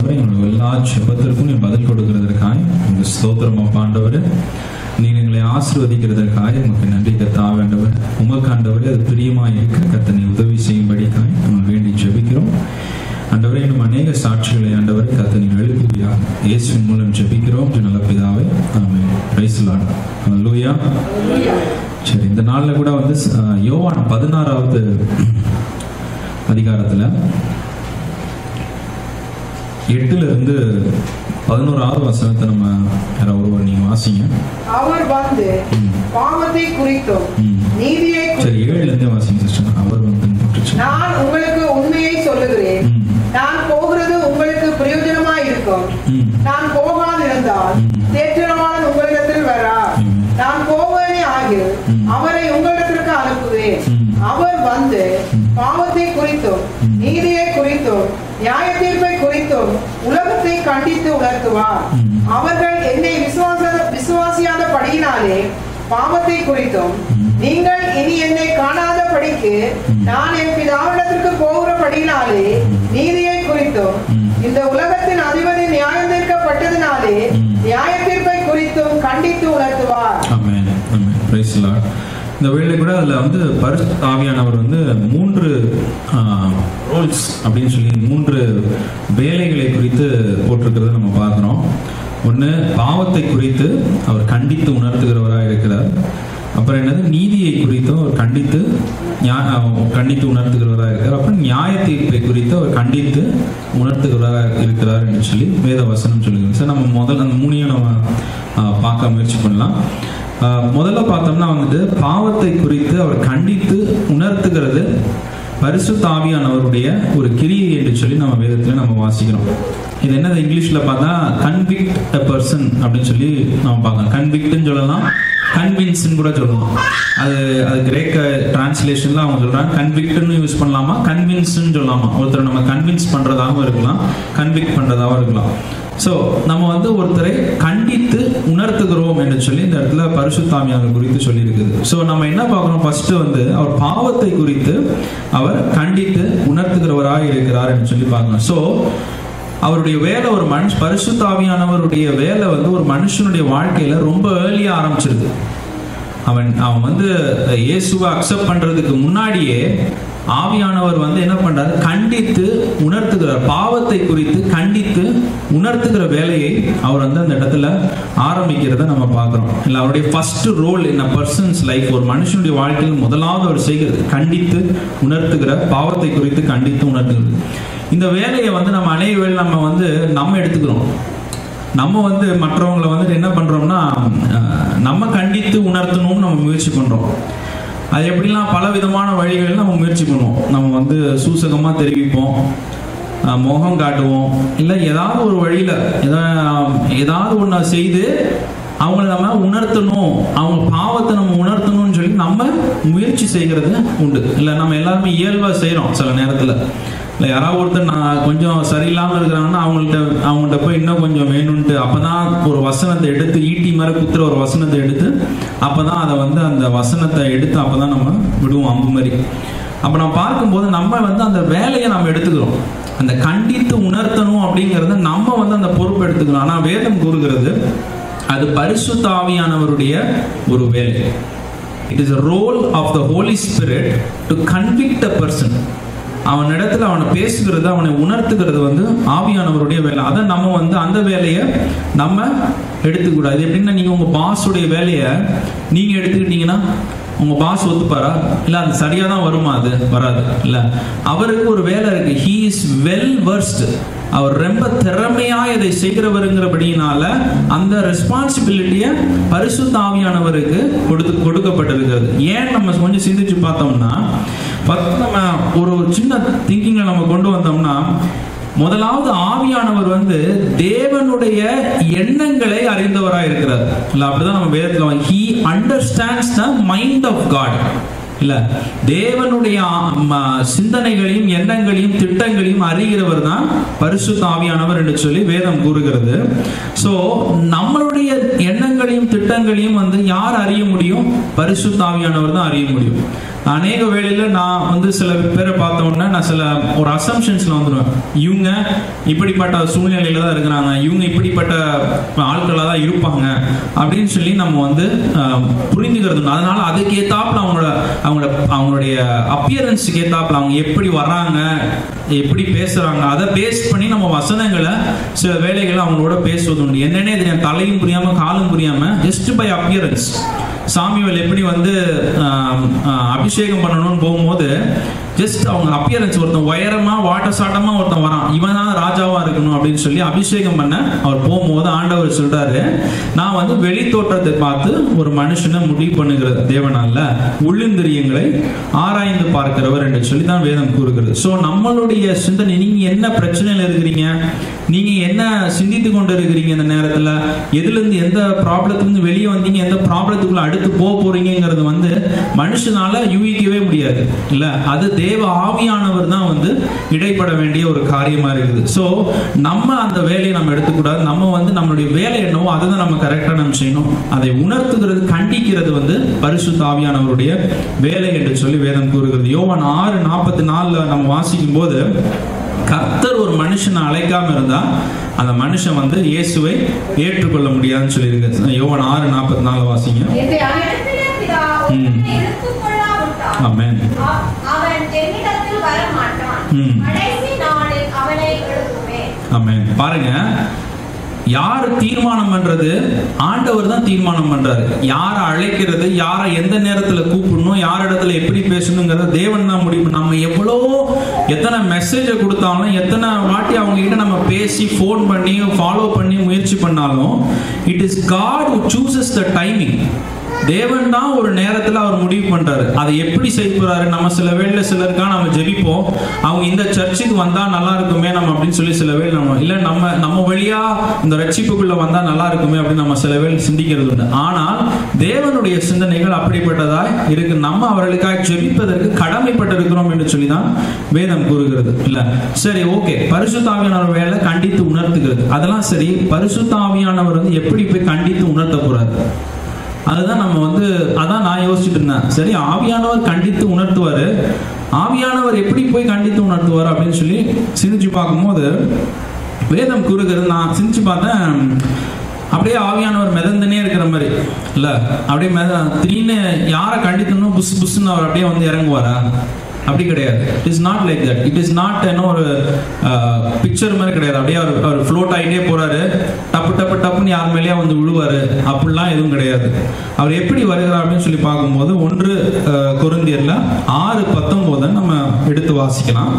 எங்களுடைய எல்லா ஜெபத்திற்கும் நீ பதில் கொடுக்கிறதற்காய் உங்க ஸ்தோத்திரம் அப்பா ஆண்டவரே நீங்க எங்களை ஆசீர்வதிக்கிறதற்காக உமக்கு நன்றி கத்தா வேண்டவர் உமக்கு ஆண்டவரே அது பிரியமா இருக்க கத்த நீ உதவி செய்யும்படிக்காய் நம்ம வேண்டி ஜெபிக்கிறோம் ஆண்டவரே இன்னும் அநேக சாட்சிகளை ஆண்டவரை கத்த நீ எழுப்புவியாக இயேசுவின் மூலம் ஜெபிக்கிறோம் என்று நல்ல பிதாவே ஆமென் பிரைஸ் லார்ட் ஹalleluya சரி இந்த நாள்ல கூட வந்து அஹ், யோவான் பதினாறாவது அதிகாரத்துல எட்டுல இருந்து பதினோராவது வசனத்தை நம்ம யாரோ ஒருவர் நீங்க வாசிங்க அவர் வந்து ம். பாவத்தை குறித்தும் ம். நீதியை குறித்தும் சரி ஏழுல இருந்தே வாசிங்க சிஸ்டர் அவர் வந்து போட்டுச்சு நான் உங்களுக்கு உண்மையை சொல்லுகிறேன் ம். நான் போகிறது உங்களுக்கு பிரயோஜனமா இருக்கும் ம். நான் போகாதிருந்தால் ம். தேற்றவாளன் உங்களிடத்தில் வரா ம். நான் போவதே ஆகில் ம். அவரை உங்களிடத்திற்கு அனுப்புவேன் ம். அவர் வந்து ம். பாவத்தை குறித்தும் ம். நீதியை குறித்தும் நியாய தீர்ப்பை குறித்தும் உலகத்தை கண்டித்து உணர்த்துவார் ம். அவர்கள் என்னை விசுவாச விசுவாசியாத படியினாலே பாவத்தை குறித்தும் ம். நீங்கள் இனி என்னை காணாத படிக்கு ம். நான் என் பிதாவிடத்திற்கு போகிற படியினாலே ம். நீதியை குறித்தும் ம். இந்த உலகத்தின் அதிபதி நியாயம் தீர்க்கப்பட்டதினாலே ம். நியாய தீர்ப்பை குறித்தும் கண்டித்து உணர்த்துவார் ஆமென் ஆமென் பிரைஸ் லார்ட் இந்த வேளை கூட அதுல வந்து பரிசு ஆவியானவர் வந்து மூன்று ரோல்ஸ் அப்படின்னு சொல்லி மூன்று வேலைகளை குறித்து போட்டிருக்கிறத நம்ம பார்க்கிறோம் ஒன்று பாவத்தை குறித்து அவர் கண்டித்து உணர்த்துகிறவராக இருக்கிறார் அப்புறம் என்னது நீதியை குறித்தும் அவர் கண்டித்து நியா- அஹ் கண்டித்து உணர்த்துகிறவராக இருக்கிறார் அப்புறம் நியாய தீர்ப்பை குறித்து அவர் கண்டித்து உணர்த்துகிறவராக இருக்கிறார் என்று சொல்லி வேத வசனம் சொல்லுகிறது சார் நம்ம முதல்ல அந்த மூணையும் நம்ம அஹ், பார்க்க முயற்சி பண்ணலாம் அஹ், முதல்ல பார்த்தோம்னா வந்துட்டு பாவத்தை குறித்து அவர் கண்டித்து உணர்த்துகிறது பரிசுத்த ஆவியானவருடைய ஒரு கிரியை என்று சொல்லி நம்ம வேதத்துல நம்ம வாசிக்கிறோம் இது என்னது இங்கிலீஷ்ல பார்த்தா கன்விக்ட் அ பர்சன் அப்படின்னு சொல்லி நம்ம பார்க்கலாம் கன்விக்ட்னு சொல்லலாம் கன்வின்ஸ்னு கூட சொல்லலாம் அது அது கிரேக்க டிரான்ஸ்லேஷன்ல அவங்க சொல்றாங்க கன்விக்ட்னு யூஸ் பண்ணலாமா கன்வின்ஸ்னு சொல்லலாமா ஒருத்தரை நம்ம கன்வின்ஸ் பண்றதாகவும் இருக்கலாம் கன்விக்ட் பண்றதாகவும் இருக்கலாம் ஸோ நம்ம வந்து ஒருத்தரை கண்டித்து உணர்த்துகிறோம் என்று சொல்லி இந்த இடத்துல பரிசுத்தாமியாக குறித்து சொல்லியிருக்குது ஸோ நம்ம என்ன பார்க்குறோம் ஃபர்ஸ்ட் வந்து அவர் பாவத்தை குறித்து அவர் கண்டித்து உணர்த்துகிறவராக இருக்கிறார் என்று சொல்லி பார்க்கலாம் ஸோ அவருடைய வேலை ஒரு மனுஷ பரிசுத்தாவியானவருடைய வேலை வந்து ஒரு மனுஷனுடைய வாழ்க்கையில ரொம்ப ஏர்லியா ஆரம்பிச்சிருது அவன் அவன் வந்து இயேசுவை அக்செப்ட் பண்றதுக்கு முன்னாடியே ஆவியானவர் வந்து என்ன பண்றாரு கண்டித்து உணர்த்துகிறார் பாவத்தை குறித்து கண்டித்து உணர்த்துகிற வேலையை அவர் வந்து அந்த இடத்துல ஆரம்பிக்கிறத நம்ம பார்க்கிறோம் இல்ல அவருடைய first role in a person's life ஒரு மனுஷனுடைய வாழ்க்கையில் முதலாவது அவர் செய்கிறது கண்டித்து உணர்த்துகிற பாவத்தை குறித்து கண்டித்து உணர்த்துகிறது இந்த வேலையை வந்து நம்ம அநேக வேளை நம்ம வந்து நம்ம எடுத்துக்கிறோம் நம்ம வந்து மற்றவங்களை வந்துட்டு என்ன பண்றோம்னா அஹ், நம்ம கண்டித்து உணர்த்தணும்னு நம்ம முயற்சி பண்றோம் அது எப்படிலாம் பல விதமான வழிகளில் நம்ம முயற்சி பண்ணுவோம் நம்ம வந்து சூசகமா தெரிவிப்போம் அஹ், முகம் காட்டுவோம் இல்லை ஏதாவது ஒரு வழியில ஏதாவது ஏதாவது ஒன்று செய்து அவங்கள நம்ம உணர்த்தணும் அவங்க பாவத்தை நம்ம உணர்த்தணும்னு சொல்லி நம்ம முயற்சி செய்கிறது உண்டு இல்லை நம்ம எல்லாருமே இயல்பா செய்றோம் சில நேரத்துல இல்லை யாராவது ஒருத்தர் நான் கொஞ்சம் சரியில்லாமல் இருக்கிறாங்கன்னா அவங்கள்ட்ட அவங்கள்ட்ட போய் இன்னும் கொஞ்சம் வேணும்ன்ட்டு அப்பதான் ஒரு வசனத்தை எடுத்து ஈட்டி மாதிரி குத்துற ஒரு வசனத்தை எடுத்து அப்பதான் அதை வந்து அந்த வசனத்தை எடுத்து அப்பதான் நம்ம விடுவோம் அம்பு மாதிரி அப்ப நம்ம பார்க்கும்போது நம்ம வந்து அந்த வேலையை நம்ம எடுத்துக்கிறோம் அந்த கண்டித்து உணர்த்தணும் அப்படிங்கறத நம்ம வந்து அந்த பொறுப்பு எடுத்துக்கிறோம் ஆனா வேதம் கூறுகிறது அது பரிசுத்த ஆவியானவருடைய ஒரு வேலை it is role of the Holy Spirit to convict a person அவனிடத்துல அவனை பேசுகிறது அவனை உணர்த்துகிறது வந்து ஆவியானவருடைய வேலை அதை நம்ம வந்து அந்த வேலையை நம்ம எடுத்துக்கூடாது எப்படின்னா நீங்க உங்க பாஸுடைய வேலையை நீங்க எடுத்துக்கிட்டீங்கன்னா உங்க பாஸ் ஒத்துப்பாரா இல்ல அது சரியா தான் வருமா அது வராது இல்ல அவருக்கு ஒரு வேலை இருக்கு ஹீ இஸ் வெல் வர்ஸ்ட் அவர் ரொம்ப திறமையா இதை செய்கிறவருங்கிறபடியினால அந்த ரெஸ்பான்சிபிலிட்டியை பரிசுத்த ஆவியானவருக்கு கொடுத்து கொடுக்கப்பட்டிருக்கிறது ஏன் நம்ம கொஞ்சம் சிந்திச்சு பார்த்தோம்னா first நம்ம ஒரு ஒரு சின்ன திங்கிங்கை நம்ம கொண்டு வந்தோம்னா முதலாவது ஆவியானவர் வந்து தேவனுடைய எண்ணங்களை அறிந்தவராக இருக்கிறார் இல்ல அப்படிதான் நம்ம வேதத்துல he understands the mind of God இல்ல தேவனுடைய ஆ- ம- சிந்தனைகளையும் எண்ணங்களையும் திட்டங்களையும் அறிகிறவர் தான் பரிசுத்த ஆவியானவர் என்று சொல்லி வேதம் கூறுகிறது சோ நம்மளுடைய எண்ணங்களையும் திட்டங்களையும் வந்து யார் அறிய முடியும் பரிசுத்த ஆவியானவர் தான் அறிய முடியும் அநேக வேளையில நான் வந்து சில பேரை பார்த்த உடனே நான் சில ஒரு அசம்ஷன்ஸ்ல வந்துடுவேன் இவங்க இப்படிப்பட்ட சூழ்நிலையில தான் இருக்கிறாங்க இவங்க இப்படிப்பட்ட ஆட்களா தான் இருப்பாங்க அப்படின்னு சொல்லி நம்ம வந்து ஆஹ், புரிஞ்சுக்கிறது உண்டு. அதனால அதுக்கு ஏத்தாப்புல அவங்களோட அவங்களோட அவங்களுடைய அப்பியரன்ஸுக்கு ஏத்தாப்புல அவங்க எப்படி வர்றாங்க எப்படி பேசுறாங்க அதை பேஸ் பண்ணி நம்ம வசனங்களை சில வேலைகளை அவங்களோட பேசுவது உண்டு என்னன்னே தெரியும் தலையும் புரியாம காலும் புரியாம ஜஸ்ட் பை அப்பியரன்ஸ் சாமிவல் எப்படி வந்து ஆஹ், ஆஹ், அபிஷேகம் பண்ணணும்னு போகும்போது ஜஸ்ட் அவங்க அப்பியரன்ஸ் ஒருத்தன் உயரமா வாட்ட சாட்டமா ஒருத்தன் வரான் இவன் தான் ராஜாவா இருக்கணும் அப்படின்னு சொல்லி அபிஷேகம் பண்ண அவர் போகும்போது ஆண்டவர் சொல்றாரு நான் வந்து வெளி தோற்றத்தை பார்த்து ஒரு மனுஷனை முடிவு பண்ணுகிற தேவனல்ல உள்ளிந்திரியங்களை ஆராய்ந்து பார்க்கிறவர் என்று சொல்லி தான் வேதம் கூறுகிறது ஸோ நம்மளுடைய சிந்தனை நீங்க என்ன பிரச்சனையில இருக்கிறீங்க நீங்க என்ன சிந்தித்து கொண்டு இருக்கிறீங்க இந்த நேரத்துல எதுல இருந்து எந்த ப்ராப்ளத்துல இருந்து வெளியே வந்தீங்க எந்த ப்ராப்ளத்துக்குள்ள அடுத்து போக போறீங்கிறது வந்து மனுஷனால யூகிக்கவே முடியாது இல்ல அது தேவ ஆவியானவர் தான் வந்து இடைப்பட வேண்டிய ஒரு காரியமா இருக்குது ஸோ நம்ம அந்த வேலையை நம்ம எடுத்துக்கூடாது நம்ம வந்து நம்மளுடைய வேலை என்னவோ அதை தான் நம்ம கரெக்டாக நம்ம செய்யணும் அதை உணர்த்துகிறது கண்டிக்கிறது வந்து பரிசுத்த ஆவியானவருடைய வேலை என்று சொல்லி வேதம் கூறுகிறது யோவான் ஆறு நாற்பத்தி நாலுல நம்ம வாசிக்கும் போது கர்த்தர் ஒரு மனுஷனை அழைக்காம இருந்தா அந்த மனுஷன் வந்து இயேசுவை ஏற்றுக்கொள்ள முடியாதுன்னு சொல்லியிருக்கு யோவான் ஆறு நாற்பத்தி நாலு வாசிங்க என்னை அழை- அழைப்பின பிதா ஒருவனை எடுத்துக்கொள்ளாவிட்டால் ம். அவ- அவன் என்னிடத்தில் வரமாட்டான் ம். கடைசி நாளில் அவனை எழுப்புவேன் ஆமென் பாருங்க யார் தீர்மானம் பண்றது ஆண்டவர் தான் தீர்மானம் பண்றாரு யாரை அழைக்கிறது யாரை எந்த நேரத்துல கூப்பிடணும் யார் இடத்துல எப்படி பேசணுங்கிறத தேவன் தான் முடிவு பண்ண- நம்ம எவ்வளோ எத்தனை மெசேஜை கொடுத்தாலும் எத்தனை வாட்டி அவங்க கிட்ட நம்ம பேசி ஃபோன் பண்ணி ஃபாலோ பண்ணி முயற்சி பண்ணாலும் it is God who chooses the timing தேவன் தான் ஒரு நேரத்துல அவர் முடிவு பண்றாரு அதை எப்படி செய்ய போறாரு நம்ம சில வேளையில சிலருக்கா நம்ம ஜெபிப்போம் அவங்க இந்த சர்ச்சுக்கு வந்தா நல்லா இருக்குமே நம்ம அப்படின்னு சொல்லி சில வேளை நம்ம இல்ல நம்ம நம்ம வழியா இந்த ரட்சிப்புக்குள்ள வந்தா நல்லா இருக்குமே அப்படின்னு நம்ம சில வேளை சிந்திக்கிறது உண்டு ஆனால் தேவனுடைய சிந்தனைகள் அப்படிப்பட்டதாய் இருக்கு நம்ம அவர்களுக்காக ஜெபிப்பதற்கு கடமைப்பட்டிருக்கிறோம் என்று சொல்லி தான் வேதம் கூறுகிறது இல்ல சரி ஓகே பரிசுத்தாவியானவர் வேலை கண்டித்து உணர்த்துகிறது அதெல்லாம் சரி பரிசுத்தாவியானவர் வந்து எப்படி போய் கண்டித்து உணர்த்த போறாரு அதுதான் நம்ம வந்து அதான் நான் யோசிச்சுட்டு இருந்தேன் சரி ஆவியானவர் கண்டித்து உணர்த்துவாரு ஆவியானவர் எப்படி போய் கண்டித்து உணர்த்துவார் அப்படின்னு சொல்லி சிந்திச்சு பார்க்கும்போது வேதம் கூறுகிறது நான் சிந்திச்சு பார்த்தேன் அப்படியே ஆவியானவர் மிதந்துனே இருக்கிற மாதிரி இல்ல அப்படியே மித திடீர்னு யாரை கண்டித்தணும் புஸ் புஸ்ன்னு அவர் அப்படியே வந்து இறங்குவாரா அப்படி கிடையாது it is not like that it is not என்ன ஒரு பிக்சர் மாதிரி கிடையாது அப்படியே அவர் அவர் ஃப்ளோட் ஆகிட்டே போறாரு டப்பு டப்பு டப்புன்னு யார் மேலேயே வந்து விழுவாரு அப்படிலாம் எதுவும் கிடையாது அவர் எப்படி வருகிறார் அப்படின்னு சொல்லி பார்க்கும்போது ஒன்று அஹ், கொரிந்தியர்ல ஆறு பத்தொன்பதை நம்ம எடுத்து வாசிக்கலாம்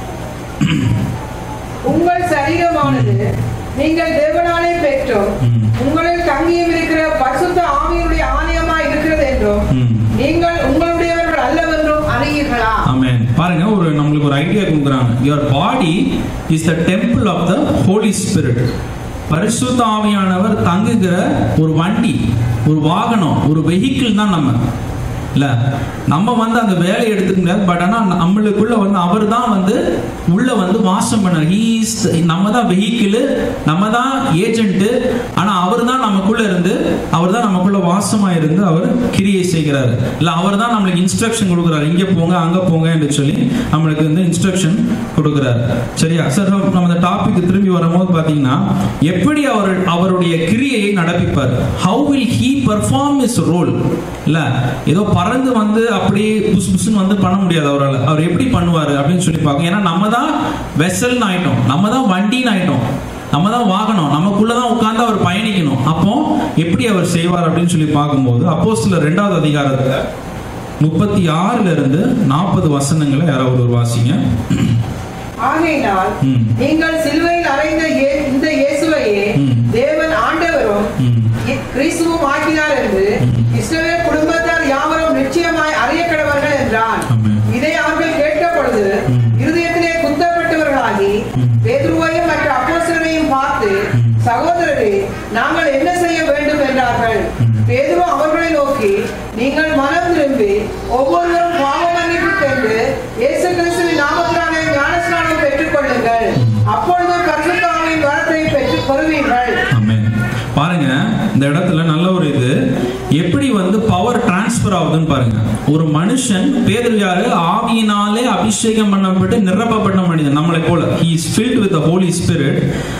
உங்கள் சரீரமானது நீங்கள் தேவனாலே பெற்றோம் ம். உங்களில் தங்கியும் இருக்கிற பரிசுத்த ஆவியுடைய ஆலயமா இருக்கிறது என்றும் ம். நீங்கள் உங்களுடையவர்கள் அல்லவென்றும் அறியீர்களா ஆமென் பாருங்க ஒரு நம்மளுக்கு ஒரு ஐடியா கொடுக்குறாங்க your body is the temple of the Holy Spirit பரிசுத்த ஆவியானவர் தங்குகிற ஒரு வண்டி ஒரு வாகனம் ஒரு வெஹிக்கிள் தான் நம்ம இல்ல நம்ம வந்து அந்த வேலையை எடுத்துக்க முடியாது பட் ஆனா நம்மளுக்குள்ள வந்து அவர் தான் வந்து உள்ள வந்து வாசம் பண்ணார் ஹீஸ் நம்ம தான் வெஹிக்கிள் நம்ம தான் ஏஜென்ட் ஆனா அவர் தான் நமக்குள்ள இருந்து அவர் தான் நமக்குள்ள வாசமா இருந்து அவர் கிரியை செய்கிறாரு இல்ல அவர் தான் நம்மளுக்கு இன்ஸ்ட்ரக்ஷன் கொடுக்குறாரு இங்க போங்க அங்க போங்க என்று சொல்லி நம்மளுக்கு வந்து இன்ஸ்ட்ரக்ஷன் கொடுக்குறாரு சரியா சார் நம்ம அந்த டாபிக் திரும்பி வரும்போது பாத்தீங்கன்னா எப்படி அவர் அவருடைய கிரியையை நடப்பிப்பார் how will he perform is role இல்ல ஏதோ பறந்து வந்து அப்படியே புஸ் புஸ்ன்னு வந்து பண்ண முடியாது அவரால் அவர் எப்படி பண்ணுவாரு அப்படின்னு சொல்லி பார்க்க ஏன்னா நம்ம தான் வெசல்னு ஆயிட்டோம் நம்ம தான் வண்டின்னு ஆயிட்டோம் நம்ம தான் வாகனம் நமக்குள்ள தான் உட்கார்ந்து அவர் பயணிக்கணும் அப்போ எப்படி அவர் செய்வார் அப்படின்னு சொல்லி பார்க்கும்போது அப்போ சில ரெண்டாவது அதிகாரத்துல முப்பத்தி ஆறுல இருந்து நாற்பது வசனங்களை யாராவது ஒரு வாசிங்க ஆகையினால் ம். நீங்கள் சிலுவையில் அறைந்த இயே- இந்த இயேசுவையே ம். தேவன் ஆண்டவரும் ம். இ- கிறிஸ்துவும் ஆக்கினார் என்று ம். இஸ்ரவேல் குடும்பத்தார் யாவரும் நிச்சயமாய் அறிய கடவர்கள் என்றான் ஆமென். இதை அவர்கள் கேட்ட பொழுது ம். இருதயத்திலே குத்தப்பட்டவர்களாகி ம். பேதுருவையும் மற்ற அப்போஸ்தலரையும் பார்த்து ம். சகோதரரே நாங்கள் என்ன செய்ய வேண்டும் என்றார்கள் ம். பேதுரு அவர்களை நோக்கி நீங்கள் மனம் திரும்பி ஒவ்வொருவரும் பாவ மன்னிப்பு பெற்று இயேசு கிறிஸ்துவின் நாமத்தினாலே ஞானஸ்நானம் பெற்றுக் கொள்ளுங்கள் அப்பொழுது பரிசுத்தாவின் வரத்தை பெற்று பெறுவீர்கள் ஆமென். பாருங்க இந்த இடத்துல நல்ல ஒரு இது எப்படி வந்து பவர் டிரான்ஸ்ஃபர் டிரான்ஸ்ஃபர் ஆகுதுன்னு பாருங்க ஒரு மனுஷன் பேதர் யாரு ஆவியினாலே அபிஷேகம் பண்ணப்பட்டு நிரப்பப்பட்ட மனிதன் நம்மளை போல he is filled with Holy Spirit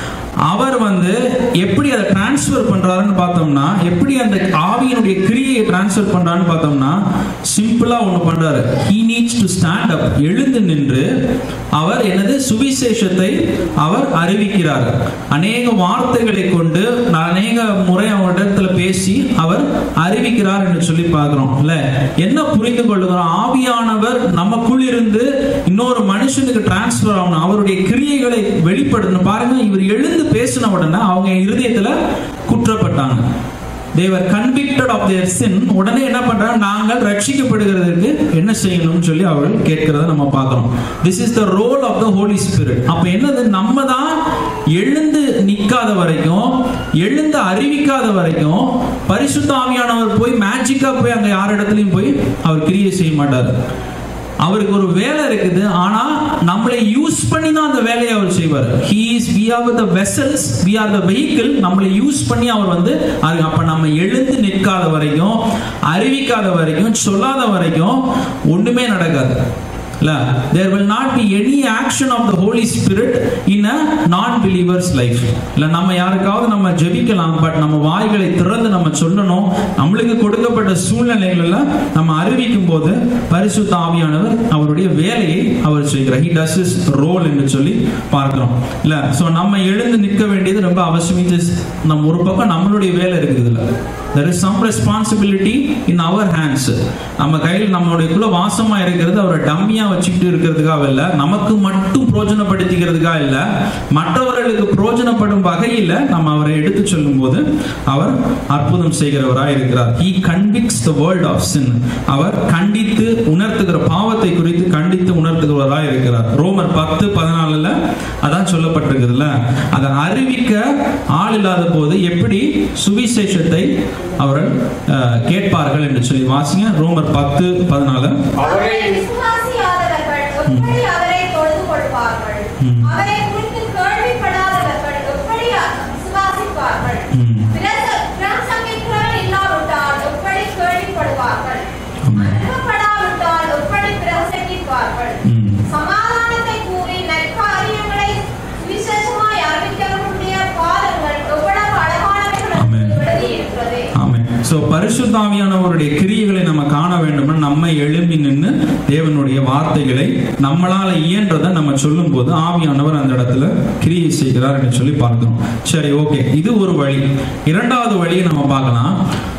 அவர் வந்து எப்படி அதை டிரான்ஸ்ஃபர் பண்றாருன்னு பார்த்தோம்னா எப்படி அந்த ஆவியினுடைய கிரியையை டிரான்ஸ்ஃபர் பண்றாருன்னு பார்த்தோம்னா சிம்பிளா ஒண்ணு பண்றாரு he needs to stand up எழுந்து நின்று அவர் எனது சுவிசேஷத்தை அவர் அறிவிக்கிறார் அநேக வார்த்தைகளை கொண்டு அநேக முறை அவரிடத்துல பேசி அவர் அறிவிக்கிறார் என்று சொல்லி பார்க்கிறோம் இல்ல என்ன புரிந்து கொள்ளுகிறோம் ஆவியானவர் நமக்குள் இருந்து இன்னொரு மனுஷனுக்கு டிரான்ஸ்ஃபர் ஆகணும் அவருடைய கிரியைகளை வெளிப்படுத்தணும் பாருங்க இவர் எழுந்து பேசின உடனே அவங்க இருதயத்துல குற்றப்பட்டாங்க தேவர் கன்விக்டட் ஆஃப் தேர் சின் உடனே என்ன பண்றாங்க நாங்கள் ரட்சிக்கப்படுகிறதுக்கு என்ன செய்யணும்னு சொல்லி அவர்கள் கேட்கிறத நம்ம பார்க்கிறோம் this is the role of the Holy Spirit அப்ப என்னது நம்ம தான் எழுந்து நிக்காத வரைக்கும் எழுந்து அறிவிக்காத வரைக்கும் பரிசுத்த ஆவியானவர் போய் மேஜிக்கா போய் அங்க யார் இடத்துலயும் போய் அவர் கிரியை செய்ய மாட்டார் அவருக்கு ஒரு வேலை இருக்குது ஆனா நம்மளை யூஸ் பண்ணி தான் அந்த வேலையை அவர் செய்வார் he is we are the vessels we are the vehicle நம்மளை யூஸ் பண்ணி அவர் வந்து அது அப்ப நம்ம எழுந்து நிற்காத வரைக்கும் அறிவிக்காத வரைக்கும் சொல்லாத வரைக்கும் ஒண்ணுமே நடக்காது இல்ல there will not be any action of the Holy Spirit in a non believers life இல்ல நம்ம யாருக்காவது நம்ம ஜெபிக்கலாம் பட் நம்ம வாய்களை திறந்து நம்ம சொல்லணும் நம்மளுக்கு கொடுக்கப்பட்ட சூழ்நிலைகள்ல நம்ம அறிவிக்கும் போது பரிசுத்த ஆவியானவர் அவருடைய வேலையை அவர் செய்கிறார் ஹி டஸ் இஸ் ரோல் என்று சொல்லி பார்க்கிறோம் இல்ல சோ நம்ம எழுந்து நிற்க வேண்டியது ரொம்ப அவசியம் It is நம்ம ஒரு பக்கம் நம்மளுடைய வேலை இருக்குது இல்ல there is some responsibility in our hands நம்ம கையில் நம்மளுடையக்குள்ள வாசமா இருக்கிறது அவரை டம்மியா வச்சுக்கிட்டு இருக்கிறதுக்காக இல்ல நமக்கு மட்டும் பிரோஜனப்படுத்திக்கிறதுக்காக இல்ல மற்றவர்களுக்கு பிரோஜனப்படும் வகையில நம்ம அவரை எடுத்து சொல்லும் போது அவர் அற்புதம் செய்கிறவராய் இருக்கிறார் he convicts the world of sin அவர் கண்டித்து உணர்த்துகிற பாவத்தை குறித்து கண்டித்து உணர்த்துகிறவராய் இருக்கிறார் ரோமர் பத்து பதினாலுல அதான் சொல்லப்பட்டிருக்குதுல்ல அதை அறிவிக்க ஆள் இல்லாத போது எப்படி சுவிசேஷத்தை அவர்கள் அஹ், கேட்பார்கள் என்று சொல்லி வாசிங்க ரோமர் பத்து பதினாலு அவரை விசுவாசியாதவர்கள் எப்படி அவரை தொழுது கொள்வார்கள் ம். அவரை குறித்து கேள்விப்படாதவர்கள் எப்படி விசுவாசிப்பார்கள் ம். பிரச- பிரசங்கிக்கிறவன் இல்லாவிட்டால் எப்படி கேள்விப்படுவார்கள் ஆமென். அனுப்பப்படாவிட்டால் எப்படி பிரசங்கிப்பார்கள் ம். சமாதானத்தை கூறி நற்காரியங்களை விசேஷமாய் அறிவிக்கிறவர்களுடைய பாதங்கள் எவ்வளவு அழகானவைகள் ஆமென். என்று எழுதியிருக்கிறது ஆமென் சோ பரிசுத்தாவியானவருடைய கிரியைகளை நம்ம காண வேண்டும்னா நம்ம எழும்பி நின்று தேவனுடைய வார்த்தைகளை நம்மளால இயன்றதை நம்ம சொல்லும் போது ஆவியானவர் அந்த இடத்துல கிரியை செய்கிறார் என்று சொல்லி பார்க்கிறோம் சரி ஓகே இது ஒரு வழி இரண்டாவது வழியை நம்ம பார்க்கலாம்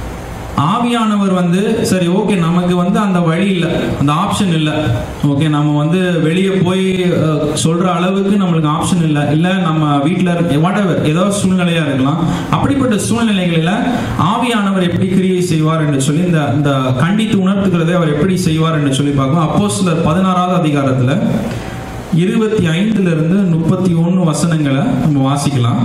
ஆவியானவர் வந்து சரி ஓகே நமக்கு வந்து அந்த வழி இல்லை அந்த ஆப்ஷன் இல்லை ஓகே நம்ம வந்து வெளியே போய் அஹ், சொல்ற அளவுக்கு நம்மளுக்கு ஆப்ஷன் இல்லை இல்லை நம்ம வீட்டில் வாட் எவர் ஏதோ சூழ்நிலையா இருக்கலாம் அப்படிப்பட்ட சூழ்நிலைகளில் ஆவியானவர் எப்படி கிரியை செய்வார் என்று சொல்லி இந்த இந்த கண்டித்து உணர்த்துகிறதை அவர் எப்படி செய்வார் என்று சொல்லி பார்க்கலாம் அப்போ சிலர் பதினாறாவது அதிகாரத்தில் இருபத்தி ஐந்துல இருந்து முப்பத்தி ஒன்று வசனங்களை நம்ம வாசிக்கலாம்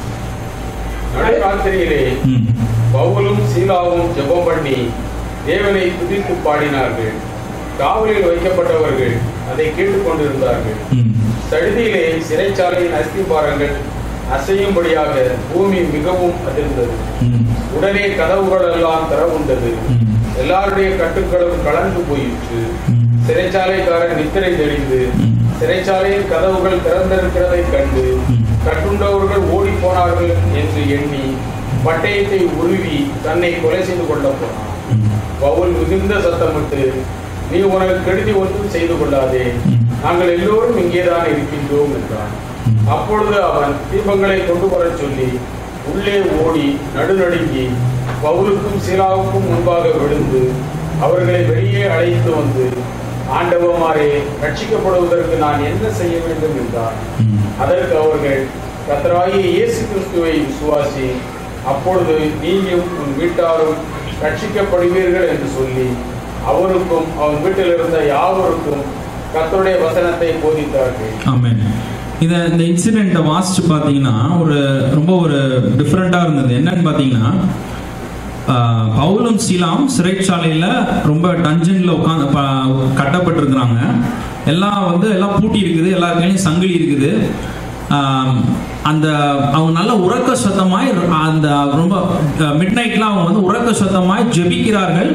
நடுராத்திரியிலே ம் பவுலும் சீலாவும் ஜெபம் பண்ணி தேவனை துதித்து பாடினார்கள் காவலில் வைக்கப்பட்டவர்கள் அதை கேட்டுக்கொண்டிருந்தார்கள் ம் சடுதியிலே சிறைச்சாலையின் அஸ்திபாரங்கள் அசையும்படியாக பூமி மிகவும் அதிர்ந்தது ம் உடனே கதவுகள் எல்லாம் திறவுண்டது ம் எல்லாருடைய கட்டுக்களும் கலந்து போயிற்று ம் சிறைச்சாலைக்காரன் நித்திரை தெளிந்து ம். சிறைச்சாலையின் கதவுகள் திறந்திருக்கிறதைக் கண்டு ம். கட்டுண்டவர்கள் ஓடி போனார்கள் என்று எண்ணி பட்டயத்தை உருவி தன்னை கொலை செய்து கொள்ள போனான் ம் பவுல் மிகுந்த சத்தமிட்டு நீ உனக்கு கெடுதி ஒன்றும் செய்து கொள்ளாதே ம். நாங்கள் எல்லோரும் இங்கேதான் இருக்கின்றோம் என்றான் ம். அப்பொழுது அவன் தீபங்களை கொண்டு வரச் சொல்லி உள்ளே ஓடி நடுநடுங்கி பவுலுக்கும் சீலாவுக்கும் முன்பாக விழுந்து அவர்களை வெளியே அழைத்து வந்து ஆண்டவமாரே ரட்சிக்கப்படுவதற்கு நான் என்ன செய்ய வேண்டும் என்றார் ம் அதற்கு அவர்கள் கத்தராகிய இயேசு கிறிஸ்துவை விசுவாசி அப்பொழுது நீயும் உன் வீட்டாரும் ரட்சிக்கப்படுவீர்கள் என்று சொல்லி அவருக்கும் அவன் வீட்டில் இருந்த யாவருக்கும் கர்த்தருடைய வசனத்தை போதித்தார்கள் ஆமென் இத இந்த இன்சிடென்ட்டை வாசிச்சு பார்த்தீங்கன்னா ஒரு ரொம்ப ஒரு டிஃப்ரெண்ட்டாக இருந்தது என்னன்னு பார்த்தீங்கன்னா ஆஹ், பவுலும் சீலாம் சிறைச்சாலையில் ரொம்ப டஞ்சனில் உட்காந்து கட்டப்பட்டிருக்கிறாங்க எல்லாம் வந்து எல்லாம் பூட்டி இருக்குது எல்லா கையிலையும் சங்கிலி இருக்குது ஆம், அந்த அவங்க நல்ல உறக்க சத்தமாய் அந்த ரொம்ப மிட் நைட்ல அவங்க வந்து உறக்க சத்தமாய் ஜெபிக்கிறார்கள்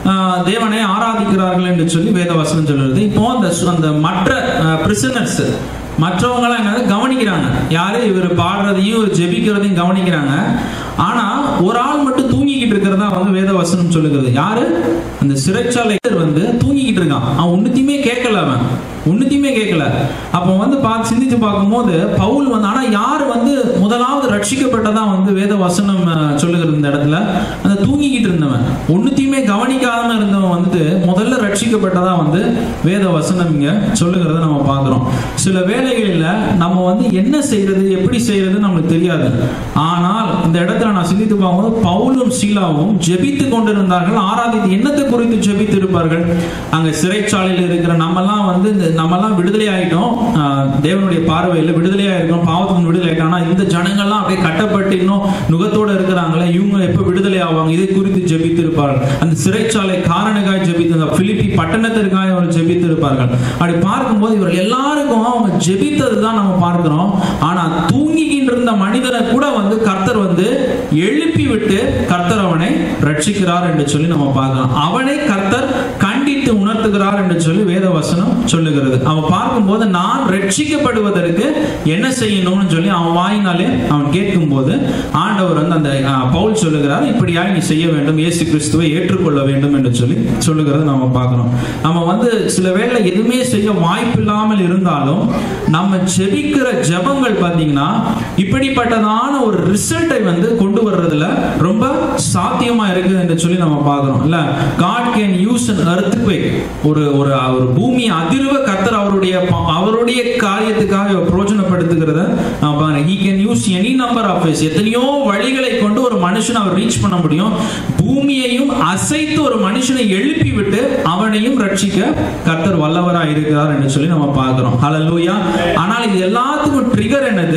ஆஹ், தேவனை ஆராதிக்கிறார்கள் என்று சொல்லி வேத வசனம் சொல்லுறது இப்போ அந்த சு- அந்த மற்ற பிரிசனர்ஸ் மற்றவங்களாம் என்னது கவனிக்கிறாங்க யாரு இவர் பாடுறதையும் இவர் ஜெபிக்கிறதையும் கவனிக்கிறாங்க ஆனா ஒரு ஆள் மட்டும் தூங்கிக்கிட்டு இருக்கிறதா வந்து வேத வசனம் சொல்லுகிறது யாரு அந்த சிறைச்சாலை வந்து தூங்கிக்கிட்டு இருக்கான் அவன் ஒன்னுத்தையுமே கேட்கல அவன் ஒன்னுத்தையுமே கேட்கல அப்போ வந்து பார்த்து சிந்திச்சு பார்க்கும்போது பவுல் வந்து ஆனா யார் வந்து முதலாவது ரட்சிக்கப்பட்டதா வந்து வேத வசனம் அஹ், சொல்லுகிறது இந்த இடத்துல அந்த தூங்கிக்கிட்டு இருந்தவன் ஒன்னுத்தையுமே கவனிக்காம இருந்தவன் வந்து முதல்ல ரட்சிக்கப்பட்டதா வந்து வேத வசனம் இங்க சொல்லுகிறத நம்ம பார்க்கிறோம் சில வேளைகளில் நம்ம வந்து என்ன செய்யறது எப்படி செய்யறது நமக்கு தெரியாது ஆனால் இந்த இடத்துல நான் சிந்தித்து பார்க்கும்போது பவுலும் சீலாவும் ஜெபித்து கொண்டிருந்தார்கள் ஆராதித்து என்னத்தை குறித்து ஜெபித்து இருப்பார்கள் அங்க சிறைச்சாலையில் இருக்கிற நம்மெல்லாம் வந்து இந்த நம்மெல்லாம் விடுதலை ஆயிட்டோம் ஆஹ், தேவனுடைய பார்வையில் விடுதலை ஆயிருக்கோம் பாவத்துக்கு விடுதலை ஆயிட்டோம் ஆனா இந்த ஜனங்கள்லாம் அப்படியே கட்டப்பட்டு இன்னும் நுகத்தோட இருக்கிறாங்களே இவங்க எப்ப விடுதலை ஆவாங்க இதை குறித்து ஜெபித்து இருப்பார்கள் அந்த சிறைச்சாலை காரணக்காய் ஜெபித்து அந்த பிலிப்பி பட்டணத்திற்காக அவர்கள் ஜெபித்து இருப்பார்கள் அப்படி பார்க்கும்போது இவர்கள் எல்லாருக்கும் அவங்க ஜெபித்தது தான் நம்ம பார்க்கிறோம் ஆனா தூங்கிக்கிட்டு இருந்த மனிதனை கூட வந்து கர்த்தர் வந்து எழுப்பி விட்டு கர்த்தர் அவனை ரட்சிக்கிறார் என்று சொல்லி நம்ம பார்க்கிறோம் அவனை கர்த்தர் கண்டித்து உணர்த்துகிறார் என்று சொல்லி வேத வசனம் சொல்லுகிறது அவன் பார்க்கும்போது நான் ரட்சிக்கப்படுவதற்கு என்ன செய்யணும்னு சொல்லி அவன் வாயினாலே அவன் கேட்கும்போது ஆண்டவர் வந்து அந்த அஹ், பவுல் சொல்லுகிறார் இப்படியாக நீ செய்ய வேண்டும் இயேசு கிறிஸ்துவை ஏற்றுக்கொள்ள வேண்டும் என்று சொல்லி சொல்லுகிறத நம்ம பார்க்கிறோம் நம்ம வந்து சில வேளை எதுவுமே செய்ய வாய்ப்பில்லாமல் இருந்தாலும் நம்ம ஜெபிக்கிற ஜெபங்கள் பார்த்தீங்கன்னா இப்படிப்பட்டதான ஒரு ரிசல்ட்டை வந்து கொண்டு வர்றதுல ரொம்ப சாத்தியமா இருக்குது என்று சொல்லி நம்ம பார்க்கிறோம் இல்ல God can use an earthquake ஒரு ஒரு ஒரு பூமி அதிர்வ கர்த்தர் அவருடைய ப- அவருடைய காரியத்துக்காக பிரயோஜனப்படுத்துகிறத நான் பாருங்க he can use any number of ways எத்தனையோ வழிகளை கொண்டு ஒரு மனுஷனை அவர் ரீச் பண்ண முடியும் பூமியையும் அசைத்து ஒரு மனுஷனை எழுப்பி விட்டு அவனையும் ரட்சிக்க கர்த்தர் வல்லவராக இருக்கிறார் என்று சொல்லி நம்ம பார்க்கிறோம் ஹalleluya ஆனால் இது எல்லாத்துக்கும் ட்ரிகர் என்னது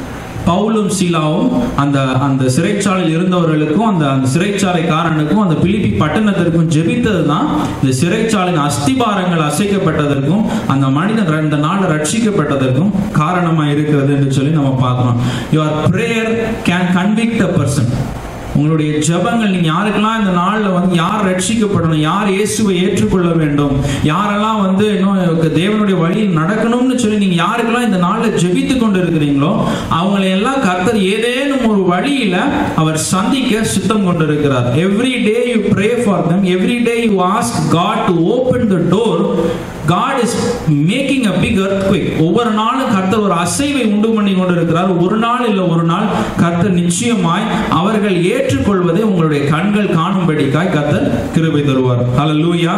பவுலும் சீலாவும் அந்த அந்த சிறைச்சாலையில் இருந்தவர்களுக்கும் அந்த அந்த சிறைச்சாலைக்காரனுக்கும் அந்த பிலிப்பி பட்டணத்திற்கும் ஜெபித்தது தான் இந்த சிறைச்சாலையின் அஸ்திபாரங்கள் அசைக்கப்பட்டதற்கும் அந்த மனிதன் இந்த நாள் ரட்சிக்கப்பட்டதற்கும் காரணமா இருக்கிறது என்று சொல்லி நம்ம பார்க்கிறோம் your prayer can convict a person உங்களுடைய ஜெபங்கள் நீங்க யாருக்கெல்லாம் இந்த நாள்ல வந்து யார் ரட்சிக்கப்படணும் யார் இயேசுவை ஏற்றுக்கொள்ள வேண்டும் யாரெல்லாம் வந்து இன்னும் தேவனுடைய வழியில் நடக்கணும்னு சொல்லி நீங்க யாருக்கெல்லாம் இந்த நாள்ல ஜெபித்து கொண்டு இருக்கிறீங்களோ அவங்களை எல்லாம் கர்த்தர் ஏதேனும் ஒரு வழியில அவர் சந்திக்க சித்தம் கொண்டு இருக்கிறார் every day you pray for them every day you ask God to open the door God is making a big earthquake ஒவ்வொரு நாளும் கர்த்தர் ஒரு அசைவை உண்டு பண்ணி கொண்டிருக்கிறார் ஒரு நாள் இல்ல ஒரு நாள் கர்த்தர் நிச்சயமாய் அவர்கள் ஏற்றுக்கொள்வதை உங்களுடைய கண்கள் காணும்படிக்காய் கர்த்தர் கிருபை தருவார் ஹalleluya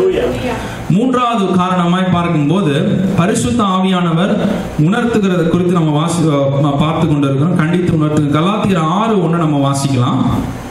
மூன்றாவது காரணமாய் பார்க்கும்போது பரிசுத்த ஆவியானவர் உணர்த்துகிறது குறித்து நம்ம வாசி அஹ் பார்த்து கொண்டிருக்கிறோம் கண்டித்து உணர்த்து கலாத்தியர் ஆறு ஒன்று நம்ம வாசிக்கலாம்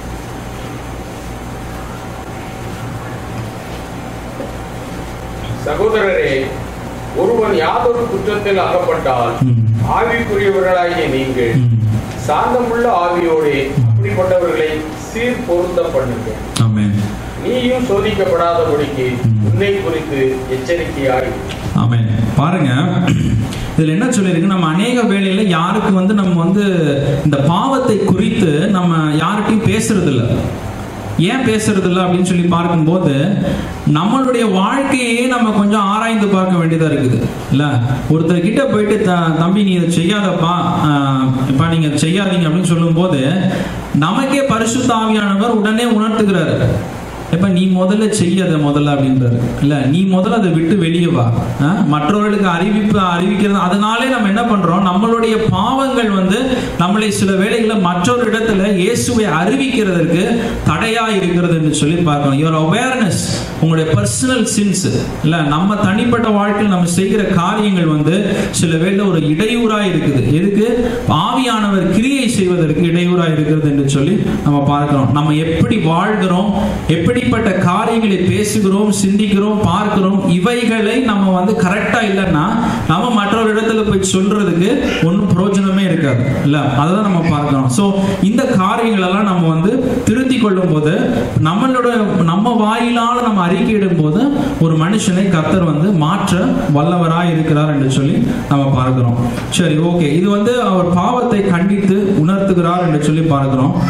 சகோதரரே ஒருவன் யாதொரு குற்றத்தில் அகப்பட்டால் ம். ஆவிக்குரியவர்களாகிய நீங்கள் ம். சாந்தமுள்ள ஆவியோடே அப்படிப்பட்டவர்களை சீர் பொருந்த பண்ணுங்க ஆமென் நீயும் சோதிக்கப்படாதபடிக்கு உன்னை குறித்து எச்சரிக்கையாய் இரு. ஆமென் பாருங்க இதுல என்ன சொல்லியிருக்கு நம்ம அநேக வேளையில யாருக்கு வந்து நம்ம வந்து இந்த பாவத்தை குறித்து நம்ம யார்கிட்டயும் பேசுறது இல்ல ஏன் பேசுறது இல்ல அப்படின்னு சொல்லி பார்க்கும்போது நம்மளுடைய வாழ்க்கையே நம்ம கொஞ்சம் ஆராய்ந்து பார்க்க வேண்டியதா இருக்குது இல்ல ஒருத்தர் கிட்ட போயிட்டு "த- தம்பி நீ இதை செய்யாதப்பா ஆஹ், இப்ப நீங்க செய்யாதீங்க அப்படின்னு சொல்லும்போது நமக்கே பரிசுத்த ஆவியானவர் உடனே உணர்த்துகிறாரு எப்ப நீ முதல்ல செய்யாத முதல்ல அப்படின்றாரு இல்ல நீ முதல்ல அதை விட்டு வெளியே வா ஆ? மற்றவர்களுக்கு அறிவிப்பு அறிவிக்கிறது அதனாலே நம்ம என்ன பண்றோம் நம்மளுடைய பாவங்கள் வந்து நம்மளை சில வேளைகளில் மற்றொரு இடத்துல இயேசுவை அறிவிக்கிறதற்கு தடையா இருக்கிறது என்று சொல்லி பார்க்கணும் யுவர் அவேர்னஸ் உங்களுடைய பர்சனல் சின்ஸ் இல்ல நம்ம தனிப்பட்ட வாழ்க்கையில் நம்ம செய்கிற காரியங்கள் வந்து சில வேளை ஒரு இடையூறா இருக்குது எதுக்கு ஆவியானவர் கிரியை செய்வதற்கு இடையூறா இருக்கிறது என்று சொல்லி நம்ம பார்க்கிறோம் நம்ம எப்படி வாழ்கிறோம் எப்படிப்பட்ட காரியங்களை பேசுகிறோம் சிந்திக்கிறோம் பார்க்கிறோம் இவைகளை நம்ம வந்து கரெக்டா இல்லைன்னா நம்ம மற்றொரு இடத்துல போய் சொல்றதுக்கு ஒன்றும் பிரயோஜனமே இருக்காது இல்ல அதை நம்ம பார்க்கிறோம் ஸோ இந்த காரியங்கள் எல்லாம் நம்ம வந்து திருத்தி கொள்ளும் போது நம்மளோட நம்ம வாயிலால நம்ம அறிக்கையிடும் போது ஒரு மனுஷனை கர்த்தர் வந்து மாற்ற வல்லவராய் இருக்கிறார் என்று சொல்லி நம்ம பார்க்கிறோம் சரி ஓகே இது வந்து அவர் பாவத்தை கண்டித்து உணர்த்துகிறார் என்று சொல்லி பார்க்கிறோம்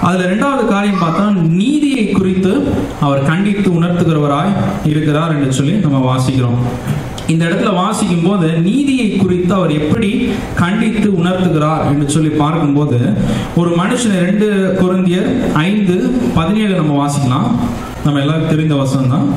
அதுல ரெண்டாவது காரியம் பார்த்தா நீதியை குறித்து அவர் கண்டித்து உணர்த்துகிறவராய் இருக்கிறார் என்று சொல்லி நம்ம வாசிக்கிறோம் இந்த இடத்துல வாசிக்கும் போது நீதியை குறித்து அவர் எப்படி கண்டித்து உணர்த்துகிறார் என்று சொல்லி பார்க்கும்போது ஒரு மனுஷனை ரெண்டு குருந்தியர் ஐந்து பதினேழு நம்ம வாசிக்கலாம் நம்ம எல்லாருக்கும் தெரிந்த வசனம் தான்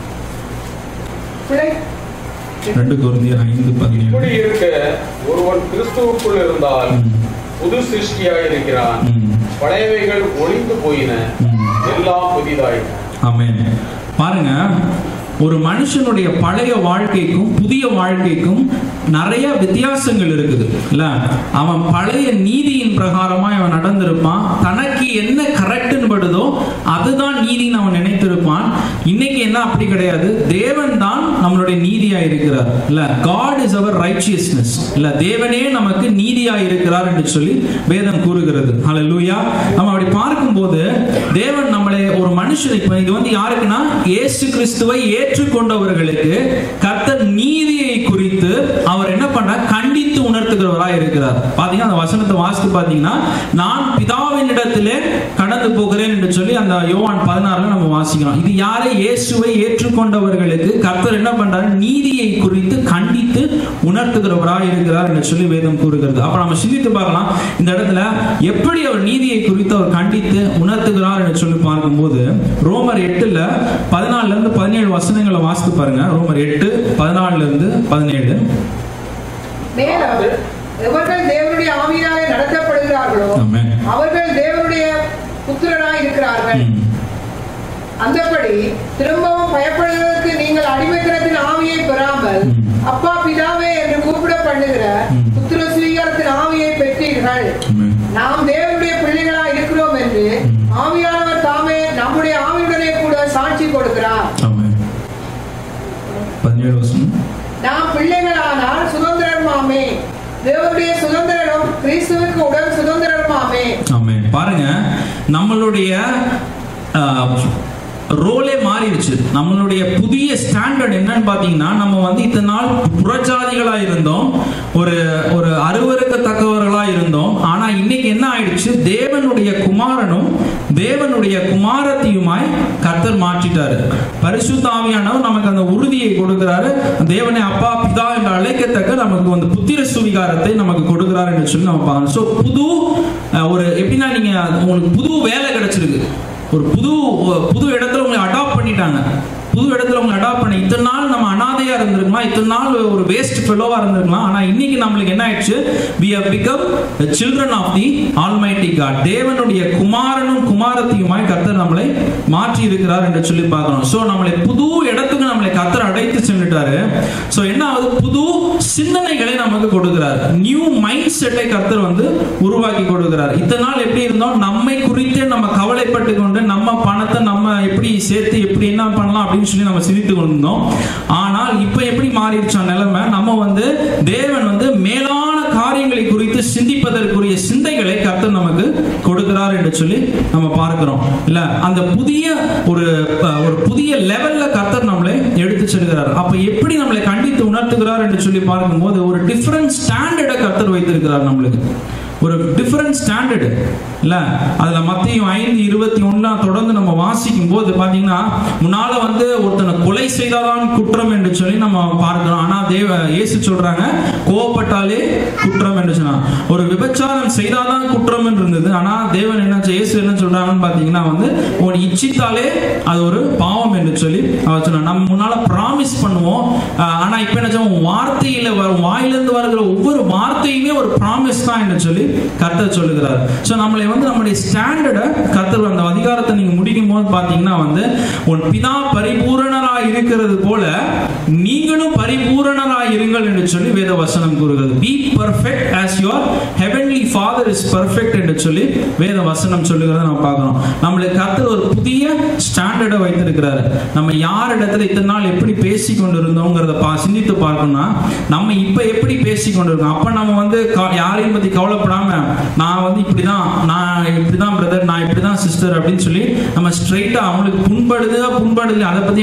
பிழை ரெண்டு குருந்தியர் ஐந்து பதினேழு இப்படி இருக்க ஒருவன் கிறிஸ்துவுக்குள் இருந்தால் ம். புது சிருஷ்டியாய் இருக்கிறான் ம். பழையவைகள் ஒளிந்து போயின ம். எல்லாம் புதிதாயின ஆமென் பாருங்க ஒரு மனுஷனுடைய பழைய வாழ்க்கைக்கும் புதிய வாழ்க்கைக்கும் நிறைய வித்தியாசங்கள் இருக்குது இல்ல அவன் பழைய நீதியின் பிரகாரமா அவன் நடந்திருப்பான் தனக்கு என்ன கரெக்ட்னு படுதோ அதுதான் நீதின்னு அவன் நினைத்திருப்பான் இன்னைக்கு என்ன அப்படி கிடையாது தேவன் தான் நம்மளுடைய நீதியா இருக்கிறார் இல்ல காட் இஸ் அவர் ரைச்சியஸ்னஸ் இல்ல தேவனே நமக்கு நீதியா இருக்கிறார் என்று சொல்லி வேதம் கூறுகிறது ஹalleluya நம்ம அப்படி பார்க்கும்போது தேவன் நம்மளை ஒரு மனுஷன் இப்ப இது வந்து யாருக்குன்னா இயேசு கிறிஸ்துவை ஏற்றுக்கொண்டவர்களுக்கு கர்த்தர் நீதியை குறித்து அவர் என்ன பண்ண கண்டித்து உணர்த்துகிறவராய் இருக்கிறார் பாத்தீங்கன்னா அந்த வசனத்தை வாசித்து பாத்தீங்கன்னா நான் பிதாவினிடத்திலே கடந்து போகிறேன் என்று சொல்லி அந்த யோவான் பதினாறுல நம்ம வாசிக்கிறோம் இது யாரை இயேசுவை ஏற்றுக்கொண்டவர்களுக்கு கர்த்தர் என்ன பண்றாரு நீதியை குறித்து கண்டித்து உணர்த்துகிறவராய் இருக்கிறார் என்று சொல்லி வேதம் கூறுகிறது அப்ப நம்ம சிந்தித்து பார்க்கலாம் இந்த இடத்துல எப்படி அவர் நீதியை குறித்து அவர் கண்டித்து உணர்த்துகிறார் என்று சொல்லி பார்க்கும்போது ரோமர் எட்டுல பதினாலுல இருந்து பதினேழு வசனங்களை வாசித்து பாருங்க ரோமர் எட்டு பதினாலுல இருந்து பதினேழு மேலும் எவர்கள் தேவனுடைய ஆவியாலே நடத்தப்படுகிறார்களோ ஆமென். அவர்கள் தேவனுடைய புத்திரராய் இருக்கிறார்கள் ம். அந்தபடி திரும்பவும் பயப்படுவதற்கு நீங்கள் அடிமைத்தனத்தின் ஆவியை பெறாமல் ம். அப்பா பிதாவே என்று கூப்பிட பண்ணுகிற ம். புத்திர சுவீகாரத்தின் ஆவியை பெற்றீர்கள் ஆமென். நாம் தேவனுடைய பிள்ளைகளா இருக்கிறோம் என்று ம். ஆவியானவர் தாமே நம்முடைய ஆவியுடனே கூட சாட்சி கொடுக்கிறார் ஆமென். பதினேழு வசனம் நாம் பிள்ளைகளானால் சுதந்திரமாமே தேவனுடைய சுதந்திரம் கிறிஸ்துவுக்கு உடன் சுதந்திரமாமே ஆமென் பாருங்க நம்மளுடைய ரோலே மாறிடுச்சு நம்மளுடைய புதிய ஸ்டாண்டர்ட் என்னன்னு பாத்தீங்கன்னா நம்ம வந்து இத்தனை நாள் புறஜாதிகளா இருந்தோம் ஒரு ஒரு அருவருக்கத்தக்கவர்களா இருந்தோம் ஆனா இன்னைக்கு என்ன ஆயிடுச்சு தேவனுடைய குமாரனும் தேவனுடைய குமாரத்தையுமாய் கர்த்தர் மாற்றிட்டாரு பரிசுத்த ஆவியானவர் நமக்கு அந்த உறுதியை கொடுக்கிறாரு தேவனை அப்பா பிதா என்று அழைக்கத்தக்க நமக்கு வந்து புத்திர சுவிகாரத்தை நமக்கு கொடுக்கிறார் என்று சொல்லி நம்ம பார்க்கணும் ஸோ புது அஹ், ஒரு எப்படின்னா நீங்க உங்களுக்கு புது வேலை கிடைச்சிருக்கு ஒரு புது புது இடத்துல உங்களை அடாப்ட் பண்ணிட்டாங்க புது இடத்துல உங்களை அடாப்ட் பண்ணி இத்தனை நாள் நம்ம அனாதையா இருந்திருக்கலாம் இத்தனை நாள் ஒரு வேஸ்ட் ஃபெலோவா இருந்திருக்கலாம் ஆனா இன்னைக்கு நம்மளுக்கு என்ன ஆயிடுச்சு we have become the children of the almighty god தேவனுடைய குமாரனும் குமாரத்தையுமாய் கர்த்தர் நம்மளை மாற்றி இருக்கிறார் என்று சொல்லி பார்க்கிறோம் சோ நம்மளை புது இடத்துக்கு நம்மளை கர்த்தர் அழைத்து சென்றுட்டாரு சோ என்ன ஆகுது புது சிந்தனைகளை நமக்கு கொடுக்கிறார் நியூ மைண்ட் செட்டை கர்த்தர் வந்து உருவாக்கி கொடுக்கிறார் இத்தனை நாள் எப்படி இருந்தோம் நம்மை குறித்தே நம்ம கவலைப்பட்டு கொண்டு நம்ம பணத்தை நம்ம எப்படி சேர்த்து எப்படி என்ன பண்ணலாம் அப்படின்னு சொல்லி நம்ம சிந்தித்து கொண்டிருந்தோம் ஆனால் இப்போ எப்படி மாறிடுச்சா நிலைமை நம்ம வந்து தேவன் வந்து மேலான காரியங்களை குறித்து சிந்திப்பதற்குரிய சிந்தைகளை கர்த்தர் நமக்கு கொடுக்கிறார் என்று சொல்லி நம்ம பார்க்கிறோம் இல்ல அந்த புதிய ஒரு அஹ், ஒரு புதிய லெவல்ல கர்த்தர் நம்மளை எடுத்து செல்கிறார் அப்ப எப்படி நம்மளை கண்டித்து உணர்த்துகிறார் என்று சொல்லி பார்க்கும்போது ஒரு டிஃபரண்ட் ஸ்டாண்டர்டை கர்த்தர் வைத்திருக்கிறார் நம்மளுக்கு ஒரு டிஃபரண்ட் ஸ்டாண்டர்டு இல்ல அதுல மத்தியும் ஐந்து இருபத்தி ஒன்னா தொடர்ந்து நம்ம வாசிக்கும் போது பாத்தீங்கன்னா முன்னால வந்து ஒருத்தனை கொலை செய்தாதான் குற்றம் என்று சொல்லி நம்ம பார்க்கிறோம் ஆனா தேவ இயேசு சொல்றாங்க கோவப்பட்டாலே குற்றம் என்று சொன்னாங்க ஒரு விபச்சாரம் செய்தாதான் குற்றம் என்று இருந்தது ஆனா தேவன் என்ன செய்~ இயேசு என்ன சொல்றாங்கன்னு பாத்தீங்கன்னா வந்து உன் இச்சித்தாலே அது ஒரு பாவம் என்று சொல்லி அவர் சொன்னார் நம்ம முன்னால ப்ராமிஸ் பண்ணுவோம் ஆஹ் ஆனா இப்ப என்ன செய்வோம், உன் வார்த்தையில வரும் வாயிலிருந்து வருகிற ஒவ்வொரு வார்த்தையுமே ஒரு ப்ராமிஸ் தான் என்று சொல்லி கர்த்தர் சொல்லுகிறார் சோ நம்மளை வந்து நம்முடைய ஸ்டாண்டர்டை கர்த்தர் அந்த அதிகாரத்தை நீங்க முடிக்கும் போது பாத்தீங்கன்னா வந்து உன் பிதா பரிபூரணராய் இருக்கிறது போல நீங்களும் பரிபூரணராய் இருங்கள் என்று சொல்லி வேத வசனம் கூறுகிறது be perfect as your heavenly father is perfect என்று சொல்லி வேத வசனம் சொல்லுகிறத நம்ம பார்க்கிறோம் நம்மளுக்கு கர்த்தர் ஒரு புதிய ஸ்டாண்டர்டை வைத்திருக்கிறாரு நம்ம யார் இடத்துல இத்தனை நாள் எப்படி பேசி கொண்டு இருந்தோங்கிறத பா சிந்தித்து பார்க்கணும்னா நம்ம இப்ப எப்படி பேசி கொண்டு இருக்கோம் அப்ப நம்ம வந்து க- யாரையும் பத்தி கவலைப்படாம நான் வந்து இப்படிதான் நான் இப்படிதான் பிரதர் நான் இப்படிதான் சிஸ்டர் அப்படின்னு சொல்லி நம்ம ஸ்ட்ரைட்டா அவங்களுக்கு புண்படுதா புண்படுது அதை பத்தி எனக்கு கவலை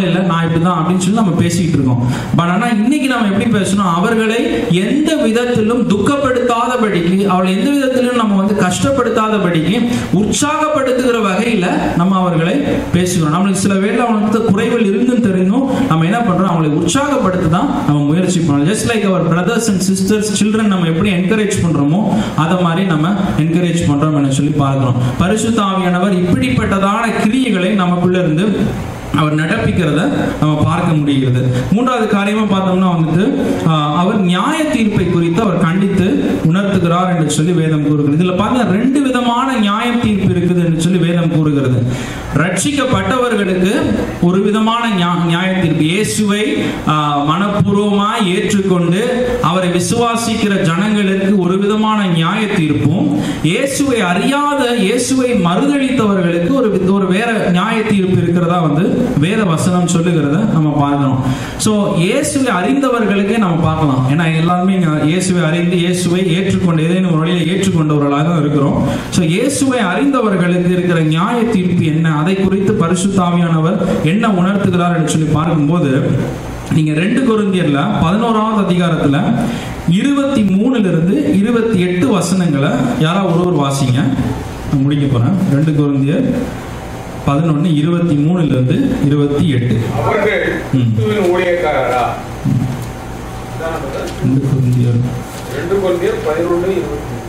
இல்லை நான் இப்படிதான் அப்படின்னு சொல்லி நம்ம பேசிக்கிட்டு இருக்கோம் பட் ஆனா இன்னைக்கு நம்ம எப்படி பேசணும் அவர்களை எந்த விதத்திலும் துக்கப்படுத்தாதபடிக்கு அவளை எந்த விதத்திலும் நம்ம வந்து கஷ்டப்படுத்தாதபடிக்கு உற்சாகப்படுத்துகிற வகையில நம்ம அவர்களை பேசுகிறோம் நம்மளுக்கு சில வேளை அவங்களுக்கு குறைகள் இருந்துன்னு தெரியும் நம்ம என்ன பண்றோம் அவங்களை உற்சாகப்படுத்த தான் நம்ம முயற்சி பண்ணணும் ஜஸ்ட் லைக் அவர் பிரதர்ஸ் அண்ட் சிஸ்டர்ஸ் சில்ட்ரன் நம்ம எப்படி என்கரேஜ் பண்றோமோ அதை மாதிரி நம்ம என்கரேஜ் பண்றோம் என்று சொல்லி பார்க்கிறோம் பரிசுத்த ஆவியானவர் இப்படிப்பட்டதான கிரியைகளை நமக்குள்ள இருந்து அவர் நடப்பிக்கிறத நம்ம பார்க்க முடிகிறது மூன்றாவது காரியமா பார்த்தோம்னா வந்துட்டு ஆஹ், அவர் நியாய தீர்ப்பை குறித்து அவர் கண்டித்து உணர்த்துகிறார் என்று சொல்லி வேதம் கூறுகிறது இதுல பார்த்தா ரெண்டு விதமான நியாய தீர்ப்பு இருக்குது என்று சொல்லி வேதம் கூறுகிறது ரட்சிக்கப்பட்டவர்களுக்கு ஒரு விதமான நியா- நியாய தீர்ப்பு இயேசுவை ஆஹ், மனப்பூர்வமாய் ஏற்றுக்கொண்டு அவரை விசுவாசிக்கிற ஜனங்களுக்கு ஒரு விதமான நியாய தீர்ப்பும் இயேசுவை அறியாத இயேசுவை மறுதளித்தவர்களுக்கு ஒரு வி- ஒரு வேற நியாய தீர்ப்பு இருக்கிறதா வந்து வேத வசனம் சொல்லுகிறத நம்ம பார்க்கிறோம் ஸோ இயேசுவை அறிந்தவர்களுக்கே நம்ம பார்க்கலாம் ஏன்னா எல்லாருமே இங்க இயேசுவை அறிந்து இயேசுவை ஏற்றுக்கொண்டு ஏதேனும் ஒரு வழியில ஏற்றுக்கொண்டவர்களாக இருக்கிறோம் ஸோ இயேசுவை அறிந்தவர்களுக்கு இருக்கிற நியாய தீர்ப்பு என்ன அதை குறித்து பரிசுத்தாவியானவர் என்ன உணர்த்துகிறார் என்று சொல்லி பார்க்கும்போது நீங்க ரெண்டு கொரிந்தியர்ல பதினோராவது அதிகாரத்துல இருபத்தி மூணுல இருந்து இருபத்தி எட்டு வசனங்களை யாராவது ஒருவர் வாசிங்க நான் முடிக்க போறேன் ரெண்டு கொரிந்தியர் பதினொன்னு இருபத்தி மூணுல இருந்து இருபத்தி எட்டு அவர்கள் கிறிஸ்துவின் ஊழியக்காரரா இதான பதில்? ரெண்டு கொரிந்தியர் ரெண்டு கொரிந்தியர் பதினொன்று இருபத்தி மூணு.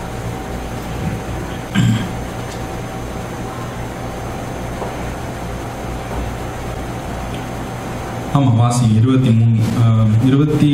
ஆமா வாசிங்க இருபத்தி மூணு ஆஹ், இருபத்தி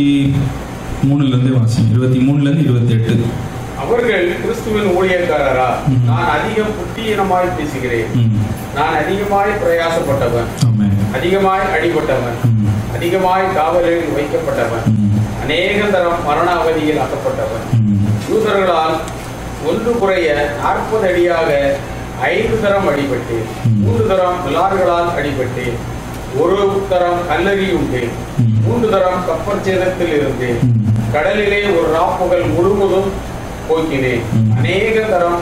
மூணுல இருந்து வாசிங்க இருபத்தி மூணுல இருந்து இருபத்தி எட்டு அவர்கள் கிறிஸ்துவின் ஊழியக்காரரா ம். நான் அதிகம் புத்தியீனமாய் பேசுகிறேன் ம் நான் அதிகமாய் பிரயாசப்பட்டவன் ஆமென் அதிகமாய் அடிபட்டவன் ம் அதிகமாய் காவலில் வைக்கப்பட்டவன் ம் அநேக தரம் மரண அவதியில் ஆக்கப்பட்டவன் ம் யூதர்களால் ஒன்று குறைய நாற்பது அடியாக ஐந்து தரம் அடிபட்டேன் ம். மூன்று தரம் விலாறுகளால் அடிபட்டேன் ஒரு தரம் கல்லறி உண்டேன் ம். மூன்று தரம் கப்பற் சேதத்தில் இருந்தேன் ம். கடலிலே ஒரு ராப்புகள் முழுவதும் போக்கினேன் ம். அநேக தரம்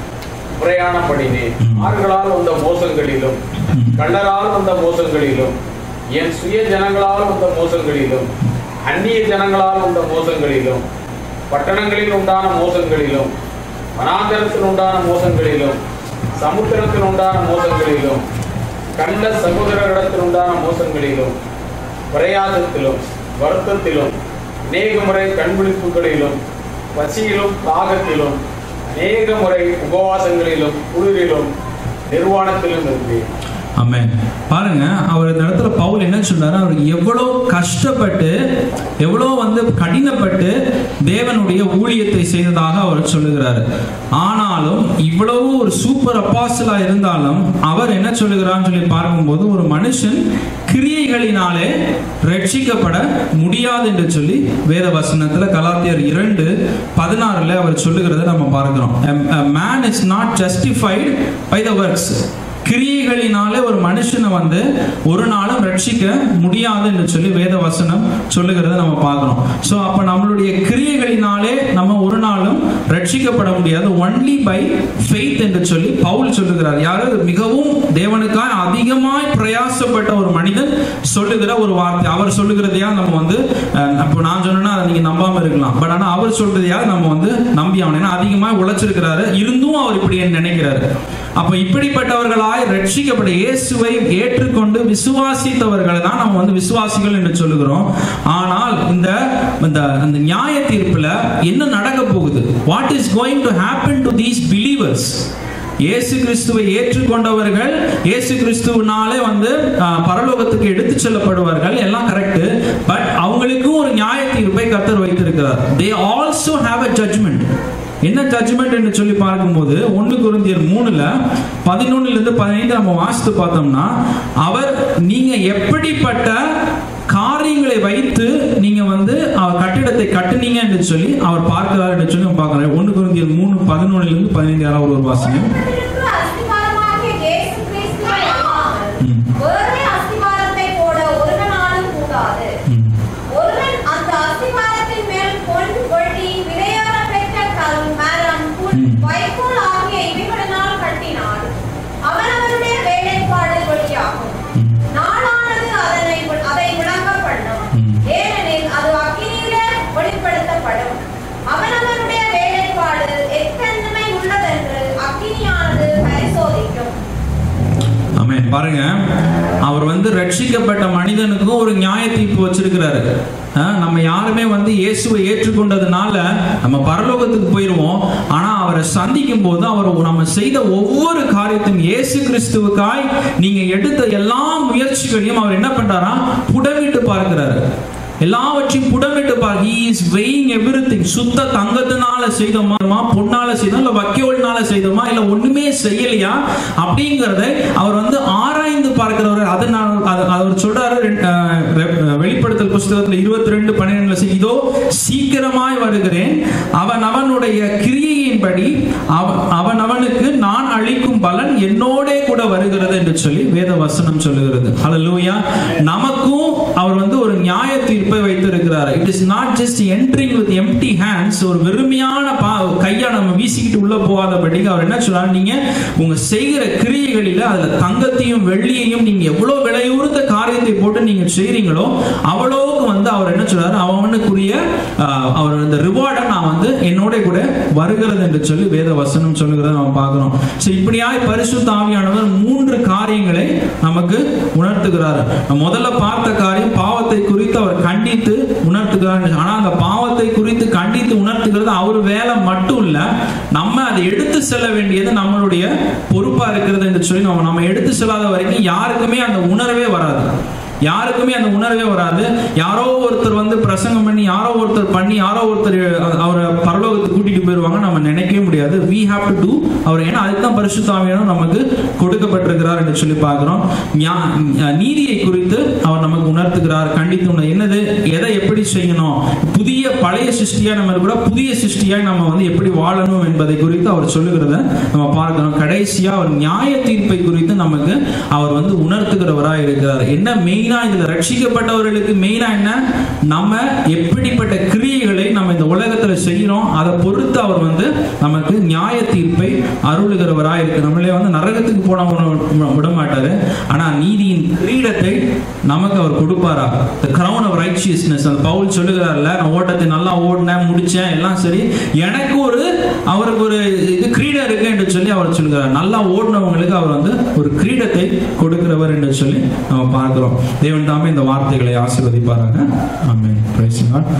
பிரயாணம் பண்ணினேன் ம். ஆறுகளால் வந்த மோசங்களிலும் ம். கள்ளரால் வந்த மோசங்களிலும் என் சுய ஜனங்களால் வந்த மோசங்களிலும் அந்நிய ஜனங்களால் வந்த மோசங்களிலும் பட்டணங்களில் உண்டான மோசங்களிலும் வனாந்தரத்தில் உண்டான மோசங்களிலும் சமுத்திரத்தில் உண்டான மோசங்களிலும் கள்ள சகோதரரிடத்தில் உண்டான மோசங்களிலும் பிரயாசத்திலும் வருத்தத்திலும் அநேக முறை கண்விழிப்புகளிலும் பசியிலும் தாகத்திலும் அநேக முறை உபவாசங்களிலும் குளிரிலும் நிர்வாணத்திலும் இருந்தேன் ஆமென் பாருங்க அவர் இந்த இடத்துல பவுல் என்ன சொல்றாரு அவர் எவ்வளோ கஷ்டப்பட்டு எவ்வளோ வந்து கடினப்பட்டு தேவனுடைய ஊழியத்தை செய்ததாக அவர் சொல்லுகிறாரு ஆனாலும் இவ்வளவு ஒரு சூப்பர் அப்பாசலா இருந்தாலும் அவர் என்ன சொல்லுகிறான்னு சொல்லி பார்க்கும்போது ஒரு மனுஷன் கிரியைகளினாலே ரட்சிக்கப்பட முடியாது என்று சொல்லி வேத வசனத்துல கலாத்தியர் இரண்டு பதினாறுல அவர் சொல்லுகிறத நம்ம பார்க்கிறோம் man is not justified by the works கிரியைகளினாலே ஒரு மனுஷனை வந்து ஒரு நாளும் ரட்சிக்க முடியாது என்று சொல்லி வேத வசனம் சொல்லுகிறத நம்ம பார்க்கிறோம் ஸோ அப்ப நம்மளுடைய கிரியைகளினாலே நம்ம ஒரு நாளும் ரட்சிக்கப்பட முடியாது ஒன்லி பை ஃபெய்த் என்று சொல்லி பவுல் சொல்லுகிறார் யாரு மிகவும் தேவனுக்காய் அதிகமாய் பிரயாசப்பட்ட ஒரு மனிதன் சொல்லுகிற ஒரு வார்த்தை அவர் சொல்லுகிறதையா நம்ம வந்து அஹ், அப்போ நான் சொன்னேன்னா அதை நீங்க நம்பாம இருக்கலாம் பட் ஆனா அவர் சொல்றதையா நம்ம வந்து நம்பி ஆகணும் ஏன்னா அதிகமாக உழைச்சிருக்கிறாரு இருந்தும் அவர் இப்படி நினைக்கிறாரு அப்ப இப்படிப்பட்டவர்களாய் ரட்சிக்கப்பட்ட இயேசுவை ஏற்றுக்கொண்டு விசுவாசித்தவர்களை தான் நம்ம வந்து விசுவாசிகள் என்று சொல்லுகிறோம் ஆனால் இந்த இந்த அந்த நியாய தீர்ப்புல என்ன நடக்க போகுது what is going to happen to these believers Yesu கிறிஸ்துவை ஏற்றுக்கொண்டவர்கள் இயேசு கிறிஸ்துவினாலே வந்து ஆஹ், பரலோகத்துக்கு எடுத்து செல்லப்படுவார்கள் எல்லாம் கரெக்ட் பட் அவங்களுக்கும் ஒரு நியாய தீர்ப்பை கத்தர் வைத்திருக்கிறார் they also have a judgment என்ன ஜட்ஜ்மெண்ட் என்று சொல்லி பார்க்கும்போது ஒன்று குருந்தியர் மூணுல பதினொன்னுல இருந்து பதினைந்து நம்ம வாசித்து பார்த்தோம்னா அவர் நீங்க எப்படிப்பட்ட காரியங்களை வைத்து நீங்க வந்து அவர் கட்டிடத்தை கட்டுனீங்க என்று சொல்லி அவர் பார்க்கிறார் என்று சொல்லி நம்ம பார்க்கிறோம் ஒன்று குருந்தியர் மூணு பதினொன்னுல இருந்து பதினைந்து யாராவது ஒரு வாசிங்க உலகத்திற்கு அஸ்திபாரமாகிய இயேசு கிறிஸ்துவை அல்லாமல் ம். வேறொரு அஸ்திபாரத்தை போட ஒருவனாலும் கூடாது ம். ஒருவன் அந்த அஸ்திபாரத்தின் மேல் பொன் வெள்ளி விலையேற பெற்ற கல் மரம் புல் ம். வைக்கோல் ஆகிய இவைகளினால் கட்டினான் அவனவனுடைய வேலைப்பாடு வெளியாகும் ம். நாளானது பாருங்க அவர் வந்து ரட்சிக்கப்பட்ட மனிதனுக்கும் ஒரு நியாய தீர்ப்பு வச்சிருக்கிறாரு அஹ், நம்ம யாருமே வந்து இயேசுவை ஏற்றுக்கொண்டதுனால நம்ம பரலோகத்துக்கு போயிடுவோம் ஆனா அவரை சந்திக்கும் போது அவர் நம்ம செய்த ஒவ்வொரு காரியத்தையும் இயேசு கிறிஸ்துவுக்காய் நீங்க எடுத்த எல்லா முயற்சிகளையும் அவர் என்ன பண்றாரா புடமிட்டு பார்க்கிறாரு எல்லாவற்றையும் புடமிட்டு பார் ஹி இஸ் வெயிங் எவ்ரிதிங் சுத்த தங்கத்தினால செய்தோமா பொன்னால செய்தோம் இல்ல வக்கியோல்னால செய்தோமா இல்ல ஒண்ணுமே செய்யலையா அப்படிங்கறத அவர் வந்து ஆராய்ந்து பார்க்கிறவர் அதை நான் அது- அவர் சொல்றாரு ரெண்டு, அஹ், ரெ- வெளிப்படுத்தல் புஸ்தகத்துல இருபத்தி ரெண்டு பன்னிரெண்டுல இதோ சீக்கிரமாய் வருகிறேன் அவன் அவனுடைய கிரியையின்படி அவ- அவன் அவனுக்கு நான் அளிக்கும் பலன் என்னோடே கூட வருகிறது என்று சொல்லி வேத வசனம் சொல்லுகிறது ஹalleluya நமக்கும் அவர் வந்து ஒரு நியாய தீர்ப்பை வைத்திருக்கிறார் it is not just entering with empty hands ஒரு வெறுமையான பா கையா நம்ம வீசிக்கிட்டு உள்ள போகாதபடிக்கு அவர் என்ன சொல்றாரு நீங்க உங்க செய்கிற கிரியைகளில அதுல தங்கத்தையும் வெள்ளியையும் நீங்க எவ்வளவு விலையுறுத்த காரியத்தை போட்டு நீங்க செய்றீங்களோ அவ்வளவுக்கு வந்து அவர் என்ன சொல்றாரு அவனுக்குரிய ஆஹ், அவர் அந்த ரிவார்டை நான் வந்து என்னோட கூட வருகிறது என்று சொல்லி வேத வசனம் சொல்லுகிறத நம்ம பார்க்கிறோம் சோ இப்படியாய் பரிசுத்த ஆவியானவர் மூன்று காரியங்களை நமக்கு உணர்த்துகிறார் நம்ம முதல்ல பார்த்த காரியம் பாவத்தை குறித்து அவர் கண்டித்து உணர்த்துகிறார் ஆனா அந்த பாவத்தை குறித்து கண்டித்து உணர்த்துகிறது அவர் வேலை மட்டும் இல்ல நம்ம அதை எடுத்து செல்ல வேண்டியது நம்மளுடைய பொறுப்பா இருக்கிறது என்று சொல்லி நம்ம நம்ம எடுத்து செல்லாத வரைக்கும் யாருக்குமே அந்த உணர்வே வராது யாருக்குமே அந்த உணர்வே வராது யாரோ ஒருத்தர் வந்து பிரசங்கம் பண்ணி யாரோ ஒருத்தர் பண்ணி யாரோ ஒருத்தர் அவரை பரலோகத்துக்கு கூட்டிட்டு போயிருவாங்க நம்ம நினைக்கவே முடியாது we have to do அவர் ஏன்னா அதுக்கு தான் பரிசுத்தாவியானவர் நமக்கு கொடுக்கப்பட்டிருக்கிறார் என்று சொல்லி பார்க்கிறோம் ஞா- நீதியை குறித்து அவர் நமக்கு உணர்த்துகிறார் கண்டித்து உணர் என்னது எதை எப்படி செய்யணும் புதிய பழைய சிருஷ்டியா நம்ம கூட புதிய சிருஷ்டியா நம்ம வந்து எப்படி வாழணும் என்பதை குறித்து அவர் சொல்லுகிறத நம்ம பார்க்கிறோம் கடைசியா அவர் நியாய தீர்ப்பை குறித்து நமக்கு அவர் வந்து உணர்த்துகிறவராய் இருக்கிறார் என்ன மெயினா இதுல ரட்சிக்கப்பட்டவர்களுக்கு மெயினா என்ன நம்ம எப்படிப்பட்ட கிரியைகளை நம்ம இந்த உலகத்துல செய்யறோம் அதை பொறுத்து அவர் வந்து நமக்கு நியாய தீர்ப்பை அருளுகிறவராய் இருக்கு நம்மளே வந்து நரகத்துக்கு போனவங்க விட மாட்டாரு ஆனா நீதியின் கிரீடத்தை நமக்கு அவர் கொடுப்பாரா the crown of righteousness அந்த பவுல் சொல்லுகிறார்ல நான் ஓட்டத்தை நல்லா ஓடினேன் முடிச்சேன் எல்லாம் சரி எனக்கு ஒரு அவருக்கு ஒரு இது கிரீடம் இருக்கு என்று சொல்லி அவர் சொல்லுகிறார் நல்லா ஓடினவங்களுக்கு அவர் வந்து ஒரு கிரீடத்தை கொடுக்கிறவர் என்று சொல்லி நம்ம பார்க்கிறோம் தேவன் தாமே இந்த வார்த்தைகளை ஆசீர்வதிப்பாராங்க ஆமென் பிரைஸ் காட்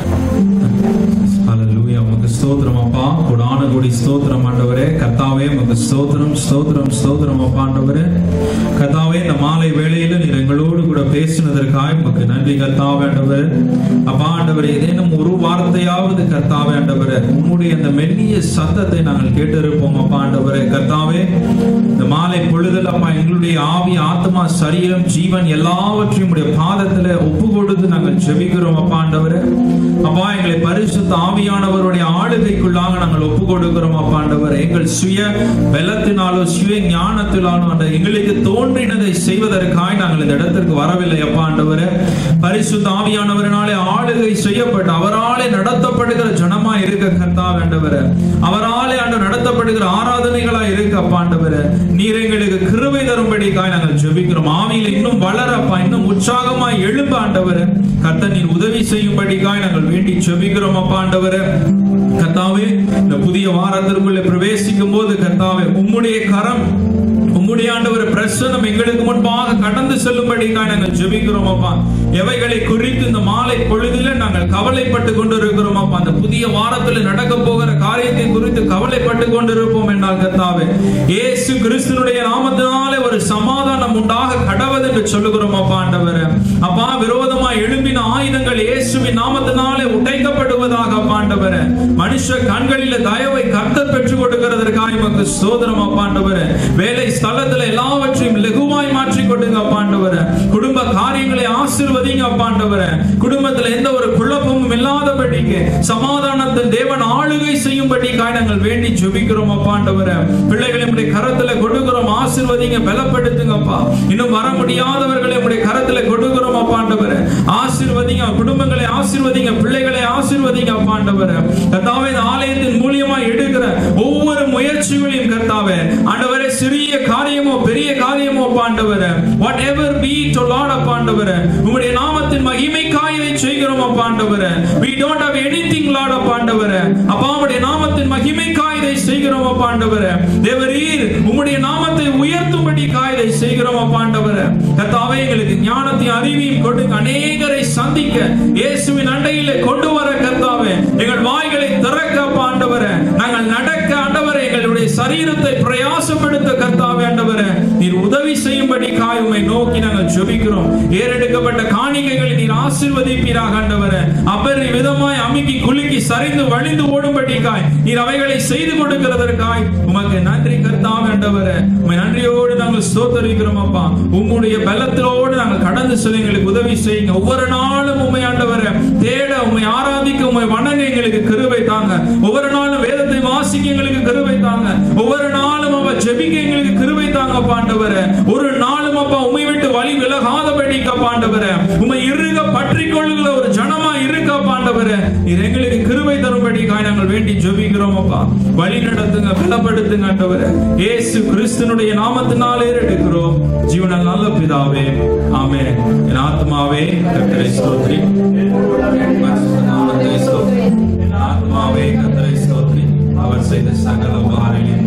ஹalleluya உமக்கு ஸ்தோத்திரம் அப்பா கொடான கொடி ஸ்தோத்திரம் ஆண்டவரே கர்த்தாவே உமக்கு ஸ்தோத்திரம் ஸ்தோத்திரம் ஸ்தோத்திரம் அப்பா ஆண்டவரே கர்த்தாவே இந்த மாலை வேளையில நீர் எங்களோடு கூட பேசினதற்காக உமக்கு நன்றி கர்த்தாவே ஆண்டவரே அப்பா ஆண்டவரே ஏதேனும் ஒரு வார்த்தையாவது கர்த்தாவே ஆண்டவரே உம்முடைய அந்த மெல்லிய சத்தத்தை நாங்கள் கேட்டிருப்போம் அப்பா ஆண்டவரே கர்த்தாவே இந்த மாலை பொழுதில் அப்பா எங்களுடைய ஆவி ஆத்மா சரீரம் ஜீவன் எல்லாவற்றையும் உடைய பாதத்துல ஒப்பு கொடுத்து நாங்கள் ஜெபிக்கிறோம் அப்பா ஆண்டவரே அப்பா எங்களை பரிசுத்த ஆவியானவருடைய ஆளுகைக்குள்ளாக நாங்கள் ஒப்பு கொடுக்கிறோம் அப்பா ஆண்டவரே எங்கள் சுய பலத்தினாலோ சுய ஞானத்தினாலோ அந்த எங்களுக்கு தோன்றினதை செய்வதற்காய் நாங்கள் இந்த இடத்திற்கு வரவில்லை அப்பா ஆண்டவரே பரிசுத்த ஆவியானவரினாலே ஆளுகை செய்யப்பட்டு அவராலே நடத்தப்படுகிற ஜனமா இருக்க கர்த்தா ஆண்டவரே அவராலே ஆண்டு நடத்தப்படுகிற ஆராதனைகளா இருக்க அப்பா ஆண்டவரே நீர் எங்களுக்கு கிருபை தரும்படிக்காய் நாங்கள் ஜெபிக்கிறோம் ஆவியில இன்னும் வளரப்பா இன்னும் உற்சாகமா எழும்ப ஆண்டவரே கர்த்தர் நீர் உதவி செய்யும்படிக்காய் நாங்கள் வேண்டி ஜெபிக்கிறோம் அப்பா ஆண்டவரே கர்த்தாவே இந்த புதிய வாரத்திற்குள்ளே பிரவேசிக்கும் போது கர்த்தாவே உம்முடைய கரம் உம்முடைய ஆண்டவர் பிரசனம் எங்களுக்கு முன்பாக கடந்து செல்லும்படிக்காய் நாங்கள் ஜெபிக்கிறோம் அப்பா எவைகளை குறித்து இந்த மாலை பொழுதில நாங்கள் கவலைப்பட்டு கொண்டிருக்கிறோம் அப்பா அந்த புதிய வாரத்தில் நடக்க போகிற காரியத்தை குறித்து கவலைப்பட்டு கொண்டிருப்போம் என்றால் கர்த்தாவே இயேசு கிறிஸ்துனுடைய நாமத்தினாலே ஒரு சமாதானம் உண்டாக கடவது என்று சொல்லுகிறோம் அப்பா ஆண்டவரே அப்பா விரோதமா எழும்பின ஆயுதங்கள் இயேசுவின் நாமத்தினாலே உடைக்கப்படுவதாக அப்பா ஆண்டவரே மனுஷ கண்களில தயவை கர்த்தர் பெற்றுக் கொடுக்கிறதற்காக எமக்கு சோதனம் அப்பா ஆண்டவரே வேலை ஸ்தலத்துல எல்லாவற்றையும் லகுவாய் மாற்றி கொடுங்க அப்பா ஆண்டவரே குடும்ப காரியங்களை ஆசீர்வதிங்க அப்பா ஆண்டவரே குடும்பத்துல எந்த ஒரு குழப்பமும் இல்லாதபடிக்கு சமாதானத்தின் தேவன் ஆளுகை செய்யும்படிக்காய் நாங்கள் வேண்டி ஜெபிக்கிறோம் அப்பா ஆண்டவரே பிள்ளைகளை உடைய கரத்துல கொடுக்கிறோம் ஆசீர்வதிங்க பலப்படுத்துங்கப்பா இன்னும் வர முடியாதவர்களை உடைய கரத்துல கொடுக்கிறோம் அப்பா ஆண்டவரே ஆசீர்வதிங்க குடும்பங்களை ஆசீர்வதிங்க பிள்ளைகளை ஆசீர்வதிங்க அப்பா ஆண்டவரே கர்த்தாவே இந்த ஆலயத்தின் மூலியமா எடுக்கிற ஒவ்வொரு முயற்சிகளையும் கர்த்தாவே ஆண்டவரே சிறிய காரியமோ பெரிய காரியமோ அப்பா ஆண்டவரே whatever be to Lord அப்பா ஆண்டவரே உம்முடைய நாமத்தின் மகிமைக்காய் இதை செய்கிறோம் அப்பா ஆண்டவரே we don't have anything Lord அப்பா ஆண்டவரே அப்பா உம்முடைய நாமத்தின் மகிமைக்காய் இதை செய்கிறோம் அப்பா ஆண்டவரே தேவரீர் உம்முடைய நாமத்தை உயர்த்தும்படி காய் இதை செய்கிறோம் ஜெபிக்கிறோம் அப்பா ஆண்டவரே கர்த்தாவே எங்களுக்கு ஞானத்தையும் அறிவையும் கொடுங்க அநேகரை சந்திக்க இயேசுவின் அண்டையிலே கொண்டு வர கர்த்தாவே எங்கள் வாய்களை திறக்க அப்பா ஆண்டவரே நாங்கள் நடக்க ஆண்டவரே எங்களுடைய சரீரத்தை பிரயாசப்படுத்த கர்த்தாவே ஆண்டவரே நீர் உதவி செய்யும்படி காய் உம்மை நோக்கி நாங்கள் ஜெபிக்கிறோம் ஏறெடுக்கப்பட்ட காணிக்கைகளை நீர் ஆசீர்வதிப்பீராக ஆண்டவரே அப்பரி விதமாய் அமுக்கி குலுக்கி சரிந்து வழிந்து ஓடும்படி காய் நீர் அவைகளை செய்து கொடுக்கிறதற்காய் உமக்கு நன்றி கர்த்தாவே ஆண்டவரே உம்மை நன்றியோடு நாங்கள் ஸ்தோத்தரிக்கிறோம் அப்பா உம்முடைய பலத்திலோடு நாங்கள் கடந்து செல்ல எங்களுக்கு உதவி செய்யுங்க ஒவ்வொரு நாளும் உண்மை ஆண்டவரே தேட உண்மை ஆராதிக்க உண்மை வணங்க எங்களுக்கு கிருபை தாங்க ஒவ்வொரு நாளும் வேதத்தை வாசிக்க எங்களுக்கு கிருபை தாங்க ஒவ்வொரு நாளும் அவ ஜெபிக்க எங்களுக்கு கிருபை தாங்க பாண்டவரே ஒரு நாளும் அப்பா உண்மை விட்டு வழி விலகாதபடி பாண்டவரே உண்மை இறுக பற்றி கொள்ளுகிற ஒரு ஜனமா இருக்க பாண்டவரே நீர் எங்களுக்கு கிருபை தரும்படி காய் நாங்கள் வேண்டி ஜெபிக்கிறோம் அப்பா வழி நடத்துங்க பலப்படுத்துங்க ஆண்டவரே இயேசு கிறிஸ்துனுடைய நாமத்தினாலே எடுக்கிறோம் ஜீவன நல்ல பிதாவே ஆமென் என் ஆத்மாவே கர்த்தரை ஸ்தோத்ரி பரிசுத்த நாமத்தை ஸ்தோத்ரி என் ஆத்மாவே கர்த்தரை ஸ்தோத்ரி அவர் செய்த சகல உபகாரங்களையும்